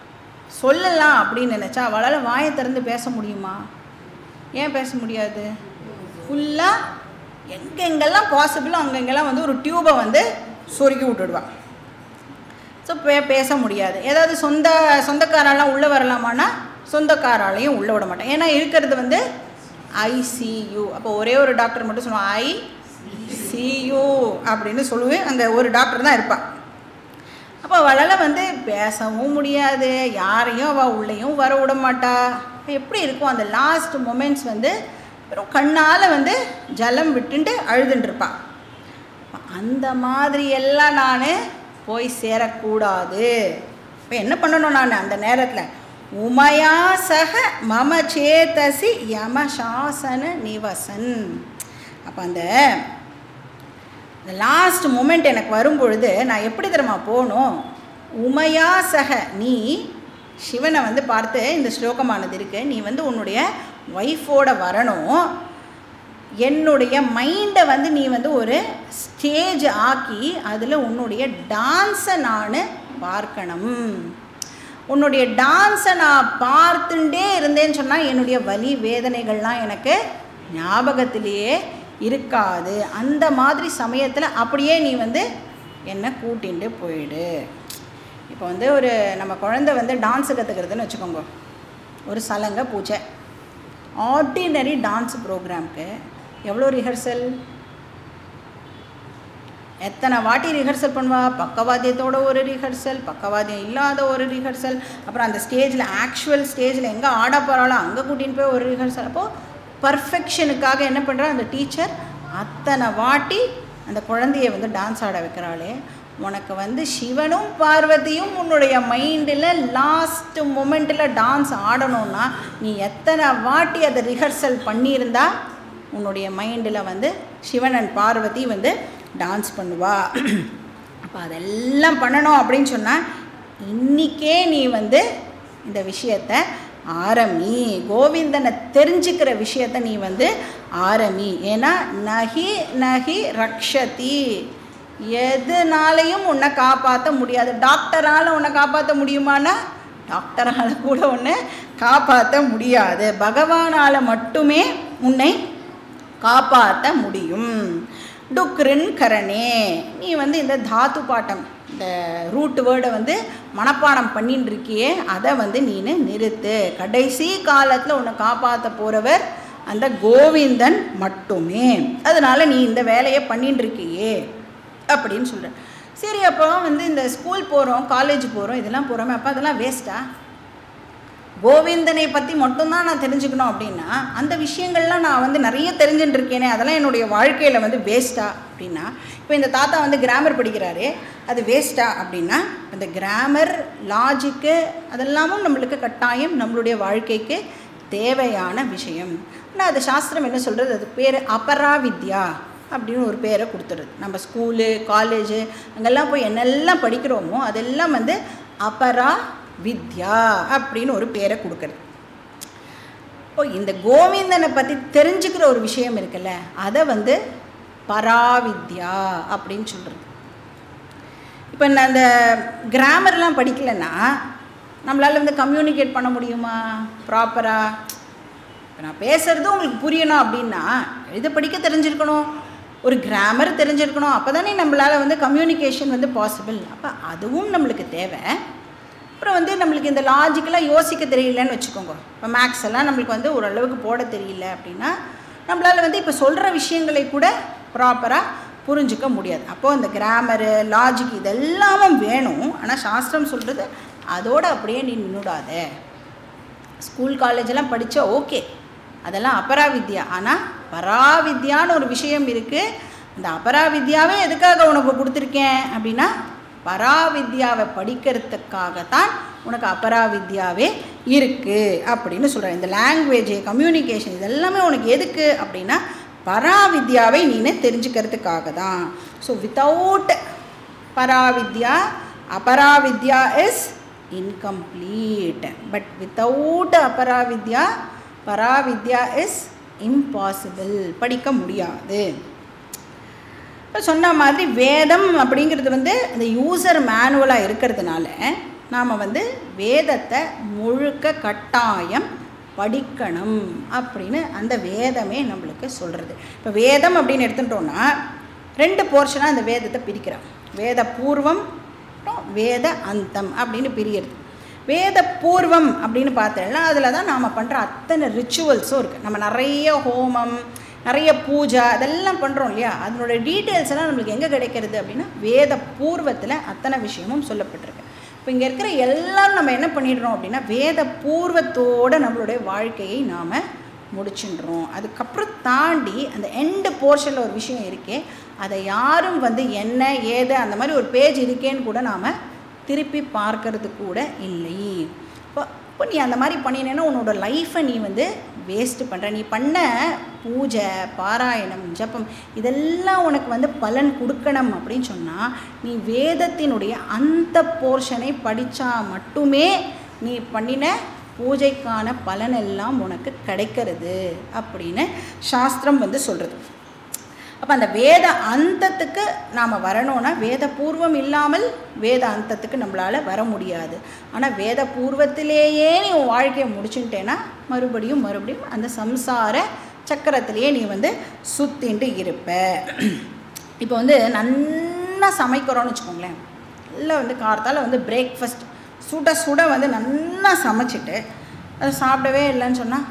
சொல்லலாம் அப்படின்னு நினச்சா அவளால் வாயை திறந்து பேச முடியுமா ஏன் பேச முடியாது ஃபுல்லாக எங்கெங்கெல்லாம் பாசிபிளோ அங்கெங்கெல்லாம் வந்து ஒரு டியூபை வந்து சொருக்கி விட்டுடுவாள் ஸோ பே பேச முடியாது ஏதாவது சொந்த சொந்தக்காரெல்லாம் உள்ளே வரலாமான்னா சொந்தக்காராலையும் உள்ளே விட மாட்டேன் ஏன்னா இருக்கிறது வந்து ஐசியூ அப்போ ஒரே ஒரு டாக்டர் மட்டும் சொல்லுவான் ஐ சியூ அப்படின்னு சொல்லுவேன் அந்த ஒரு டாக்டர் தான் இருப்பாள் அப்போ அவளால் வந்து பேசவும் முடியாது யாரையும் அவள் உள்ளேயும் வர விட மாட்டா எப்படி இருக்கும் அந்த லாஸ்ட் மொமெண்ட்ஸ் வந்து வெறும் கண்ணால் வந்து ஜலம் விட்டுட்டு அழுதுன்னு இருப்பாள் அந்த மாதிரி எல்லாம் நான் போய் சேரக்கூடாது இப்போ என்ன பண்ணணும் நான் அந்த நேரத்தில் உமையா சக மம சேதசி யமசாசன நிவசன் அப்போ அந்த இந்த லாஸ்ட் மூமெண்ட் எனக்கு வரும்பொழுது நான் எப்படி தெரியுமா போகணும் உமையா சக நீ சிவனை வந்து பார்த்து இந்த ஸ்லோகமானது இருக்கு நீ வந்து உன்னுடைய ஒய்ஃபோட வரணும் என்னுடைய மைண்டை வந்து நீ வந்து ஒரு ஸ்டேஜ் ஆக்கி அதில் உன்னுடைய டான்ஸை நான் பார்க்கணும் உன்னுடைய டான்ஸை நான் பார்த்துட்டே இருந்தேன்னு சொன்னால் என்னுடைய வலி வேதனைகள்லாம் எனக்கு ஞாபகத்திலேயே இருக்காது அந்த மாதிரி சமயத்தில் அப்படியே நீ வந்து என்னை கூட்டிகிட்டு போயிடு இப்போ வந்து ஒரு நம்ம குழந்தை வந்து டான்ஸு கற்றுக்கிறதுன்னு வச்சுக்கோங்க ஒரு சலங்கை பூஜை ஆர்டினரி டான்ஸ் ப்ரோக்ராம்க்கு எவ்வளோ ரிஹர்சல் எத்தனை வாட்டி ரிஹர்சல் பண்ணுவா பக்கவாத்தியத்தோட ஒரு ரிஹர்சல் பக்கவாத்தியம் இல்லாத ஒரு ரிஹர்சல் அப்புறம் அந்த ஸ்டேஜில் ஆக்சுவல் ஸ்டேஜில் எங்கே ஆட போகிறாளோ அங்கே கூட்டின்னு போய் ஒரு ரிஹர்சல் அப்போது பர்ஃபெக்ஷனுக்காக என்ன பண்ணுறா அந்த டீச்சர் அத்தனை வாட்டி அந்த குழந்தைய வந்து டான்ஸ் ஆட வைக்கிறாளே உனக்கு வந்து சிவனும் பார்வதியும் உன்னுடைய மைண்டில் லாஸ்ட் மூமெண்ட்டில் டான்ஸ் ஆடணும்னா நீ எத்தனை வாட்டி அதை ரிஹர்சல் பண்ணியிருந்தா உன்னுடைய மைண்டில் வந்து சிவன் அண்ட் பார்வதி வந்து டான்ஸ் பண்ணுவா அப்போ அதெல்லாம் பண்ணணும் அப்படின்னு சொன்னால் இன்றைக்கே நீ வந்து இந்த விஷயத்தை ஆரம்பி கோவிந்தனை தெரிஞ்சுக்கிற விஷயத்த நீ வந்து ஆரம்பி ஏன்னா நகி நகி ரக்ஷதி எதுனாலையும் உன்னை காப்பாற்ற முடியாது டாக்டரால் உன்னை காப்பாற்ற முடியுமானா டாக்டரால் கூட உன்னை காப்பாற்ற முடியாது பகவானால் மட்டுமே உன்னை காப்பாற்ற முடியும் டுக்ரின் கரணே நீ வந்து இந்த தாத்து பாட்டம் இந்த ரூட் வேர்டை வந்து மனப்பாடம் பண்ணின்னு இருக்கியே அதை வந்து நீனு நிறுத்து கடைசி காலத்தில் உன்னை காப்பாற்ற போகிறவர் அந்த கோவிந்தன் மட்டுமே அதனால் நீ இந்த வேலையை பண்ணின்னு இருக்கியே அப்படின்னு சொல்கிறேன் சரி அப்போ வந்து இந்த ஸ்கூல் போகிறோம் காலேஜ் போகிறோம் இதெல்லாம் போகிறோமே அப்போ அதெல்லாம் வேஸ்ட்டா கோவிந்தனை பற்றி மட்டும்தான் நான் தெரிஞ்சுக்கணும் அப்படின்னா அந்த விஷயங்கள்லாம் நான் வந்து நிறைய தெரிஞ்சுட்டு இருக்கேனே அதெல்லாம் என்னுடைய வாழ்க்கையில் வந்து வேஸ்ட்டா அப்படின்னா இப்போ இந்த தாத்தா வந்து கிராமர் படிக்கிறாரு அது வேஸ்ட்டா அப்படின்னா அந்த கிராமர் லாஜிக்கு அதெல்லாமும் நம்மளுக்கு கட்டாயம் நம்மளுடைய வாழ்க்கைக்கு தேவையான விஷயம் ஆனால் அது சாஸ்திரம் என்ன சொல்கிறது அது பேர் அபராவித்யா அப்படின்னு ஒரு பேரை கொடுத்துருது நம்ம ஸ்கூலு காலேஜு அங்கெல்லாம் போய் என்னெல்லாம் படிக்கிறோமோ அதெல்லாம் வந்து அபரா வித்யா அப்படின்னு ஒரு பேரை கொடுக்குறது இப்போ இந்த கோவிந்தனை பற்றி தெரிஞ்சுக்கிற ஒரு விஷயம் இருக்குல்ல அதை வந்து பராவித்யா அப்படின்னு சொல்கிறது இப்போ நான் அந்த கிராமர்லாம் படிக்கலைன்னா நம்மளால் வந்து கம்யூனிகேட் பண்ண முடியுமா ப்ராப்பராக இப்போ நான் பேசுகிறது உங்களுக்கு புரியணும் அப்படின்னா எழுத படிக்க தெரிஞ்சிருக்கணும் ஒரு கிராமர் தெரிஞ்சிருக்கணும் அப்போ தானே நம்மளால் வந்து கம்யூனிகேஷன் வந்து பாசிபிள் அப்போ அதுவும் நம்மளுக்கு தேவை அப்புறம் வந்து நம்மளுக்கு இந்த லாஜிக்கலாக யோசிக்க தெரியலன்னு வச்சுக்கோங்க இப்போ மேக்ஸ் எல்லாம் நம்மளுக்கு வந்து ஓரளவுக்கு போட தெரியல அப்படின்னா நம்மளால் வந்து இப்போ சொல்கிற விஷயங்களை கூட ப்ராப்பராக புரிஞ்சுக்க முடியாது அப்போது அந்த கிராமரு லாஜிக் இதெல்லாமும் வேணும் ஆனால் சாஸ்திரம் சொல்கிறது அதோடு அப்படியே நீ நின்றுடாத ஸ்கூல் காலேஜெல்லாம் படித்தா ஓகே அதெல்லாம் அபராவித்யா ஆனால் பராவித்யான்னு ஒரு விஷயம் இருக்குது அந்த அபராவித்யாவே எதுக்காக உனக்கு கொடுத்துருக்கேன் அப்படின்னா பராவித்யாவை படிக்கிறதுக்காகத்தான் உனக்கு அபராவித்யாவே இருக்குது அப்படின்னு சொல்கிறேன் இந்த லாங்குவேஜ் கம்யூனிகேஷன் இதெல்லாமே உனக்கு எதுக்கு அப்படின்னா பராவித்யாவை நீனு தெரிஞ்சுக்கிறதுக்காக தான் ஸோ வித்தவுட் பராவித்யா அபராவித்யா இஸ் இன்கம்ப்ளீட் பட் வித்தவுட் அபராவித்யா பராவித்யா இஸ் இம்பாசிபிள் படிக்க முடியாது இப்போ சொன்ன மாதிரி வேதம் அப்படிங்கிறது வந்து இந்த யூசர் மேனுவலாக இருக்கிறதுனால நாம் வந்து வேதத்தை முழுக்க கட்டாயம் படிக்கணும் அப்படின்னு அந்த வேதமே நம்மளுக்கு சொல்கிறது இப்போ வேதம் அப்படின்னு எடுத்துட்டோம்னா ரெண்டு போர்ஷனாக அந்த வேதத்தை பிரிக்கிறோம் வேத பூர்வம் அப்புறம் வேத அந்தம் அப்படின்னு பிரிகிறது வேத பூர்வம் அப்படின்னு பார்த்தோம்னா அதில் தான் நாம் பண்ணுற அத்தனை ரிச்சுவல்ஸும் இருக்குது நம்ம நிறைய ஹோமம் நிறைய பூஜை அதெல்லாம் பண்ணுறோம் இல்லையா அதனோட டீட்டெயில்ஸ் எல்லாம் நம்மளுக்கு எங்கே கிடைக்கிறது அப்படின்னா வேத பூர்வத்தில் அத்தனை விஷயமும் சொல்லப்பட்டிருக்கு இப்போ இங்கே இருக்கிற எல்லாரும் நம்ம என்ன பண்ணிடுறோம் அப்படின்னா வேத பூர்வத்தோடு நம்மளுடைய வாழ்க்கையை நாம் முடிச்சுடுறோம் அதுக்கப்புறம் தாண்டி அந்த எண்டு போர்ஷனில் ஒரு விஷயம் இருக்கே அதை யாரும் வந்து என்ன ஏது அந்த மாதிரி ஒரு பேஜ் இருக்கேன்னு கூட நாம் திருப்பி பார்க்கறது கூட இல்லை இப்போ இப்போ நீ அந்த மாதிரி பண்ணினேன்னா உன்னோட லைஃப்பை நீ வந்து வேஸ்ட் பண்ணுற நீ பண்ண பூஜை பாராயணம் ஜபம் இதெல்லாம் உனக்கு வந்து பலன் கொடுக்கணும் அப்படின்னு சொன்னால் நீ வேதத்தினுடைய அந்த போர்ஷனை படித்தா மட்டுமே நீ பண்ணின பூஜைக்கான பலன் எல்லாம் உனக்கு கிடைக்கிறது அப்படின்னு சாஸ்திரம் வந்து சொல்கிறது அப்போ அந்த வேத அந்தத்துக்கு நாம் வரணும்னா வேத பூர்வம் இல்லாமல் வேத அந்தத்துக்கு நம்மளால் வர முடியாது ஆனால் வேத பூர்வத்திலேயே நீ உன் வாழ்க்கையை முடிச்சுட்டேன்னா மறுபடியும் மறுபடியும் அந்த சம்சார சக்கரத்திலேயே நீ வந்து சுத்தின்ட்டு இருப்ப இப்போ வந்து நல்லா சமைக்கிறோன்னு வச்சுக்கோங்களேன் நல்லா வந்து கார்த்தால வந்து பிரேக்ஃபாஸ்ட் சுட சுட வந்து நல்லா சமைச்சிட்டு அதை சாப்பிடவே இல்லைன்னு சொன்னால்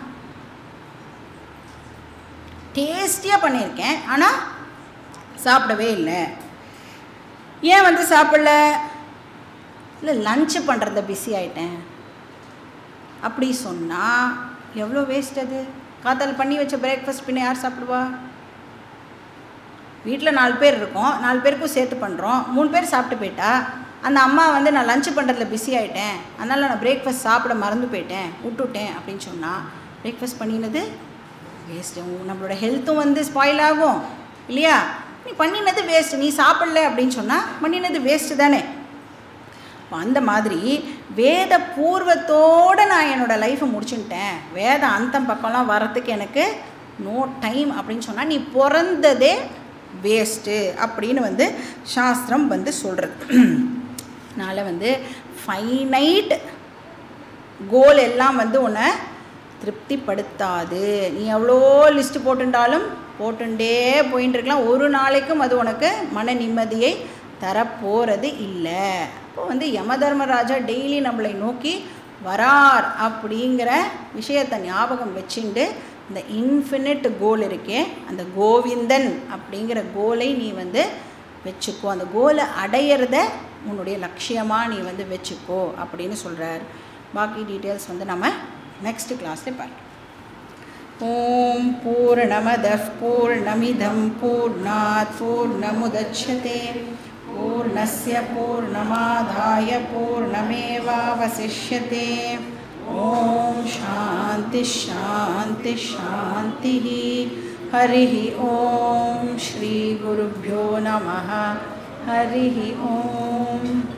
டேஸ்டியாக பண்ணியிருக்கேன் ஆனால் சாப்பிடவே இல்லை ஏன் வந்து சாப்பிடல இல்லை லஞ்சு பண்ணுறத பிஸி ஆயிட்டேன் அப்படி சொன்னால் எவ்வளோ வேஸ்ட் அது காத்தால் பண்ணி வச்ச பிரேக்ஃபாஸ்ட் பின்ன யார் சாப்பிடுவா வீட்டில் நாலு பேர் இருக்கோம் நாலு பேருக்கும் சேர்த்து பண்ணுறோம் மூணு பேர் சாப்பிட்டு போயிட்டா அந்த அம்மா வந்து நான் லஞ்சு பண்ணுறதுல பிஸி ஆகிட்டேன் அதனால் நான் பிரேக்ஃபாஸ்ட் சாப்பிட மறந்து போயிட்டேன் விட்டுட்டேன் அப்படின்னு சொன்னால் பிரேக்ஃபாஸ்ட் பண்ணினது வேஸ்ட்டு நம்மளோட ஹெல்த்தும் வந்து ஸ்பாயில் ஆகும் இல்லையா நீ பண்ணினது வேஸ்ட்டு நீ சாப்பிடல அப்படின்னு சொன்னால் பண்ணினது வேஸ்ட்டு தானே அப்போ அந்த மாதிரி வேத பூர்வத்தோடு நான் என்னோடய லைஃப்பை முடிச்சுட்டேன் வேத அந்தம் பக்கம்லாம் வர்றதுக்கு எனக்கு நோ டைம் அப்படின்னு சொன்னால் நீ பிறந்ததே வேஸ்ட்டு அப்படின்னு வந்து சாஸ்திரம் வந்து சொல்கிறது அதனால் வந்து ஃபைனைட் கோல் எல்லாம் வந்து உன்னை திருப்திப்படுத்தாது நீ எவ்வளோ லிஸ்ட்டு போட்டுட்டாலும் போட்டுட்டே போயின்னு இருக்கலாம் ஒரு நாளைக்கும் அது உனக்கு மன நிம்மதியை தரப்போகிறது இல்லை அப்போ வந்து யம தர்மராஜா டெய்லி நம்மளை நோக்கி வரார் அப்படிங்கிற விஷயத்தை ஞாபகம் வச்சுண்டு இந்த இன்ஃபினிட் கோல் இருக்கே அந்த கோவிந்தன் அப்படிங்கிற கோலை நீ வந்து வச்சுக்கோ அந்த கோலை அடையிறத உன்னுடைய லட்சியமாக நீ வந்து வச்சுக்கோ அப்படின்னு சொல்கிறார் பாக்கி டீட்டெயில்ஸ் வந்து நம்ம நெக்ஸ்ட் கிளாஸில் பார்க்கலாம் ஓம் பூர்ணமதः பூர்ணமிதம் பூர்ணாத் பூர்ணமுதட்சதே பூர்ணस्य பூர்ணமாதாய பூர்ணமேவாவசிஷ்யते ॐ शान्तिः शान्तिः शान्तिः हरिः ॐ श्रीगुरुभ्यो नमः हरिः ॐ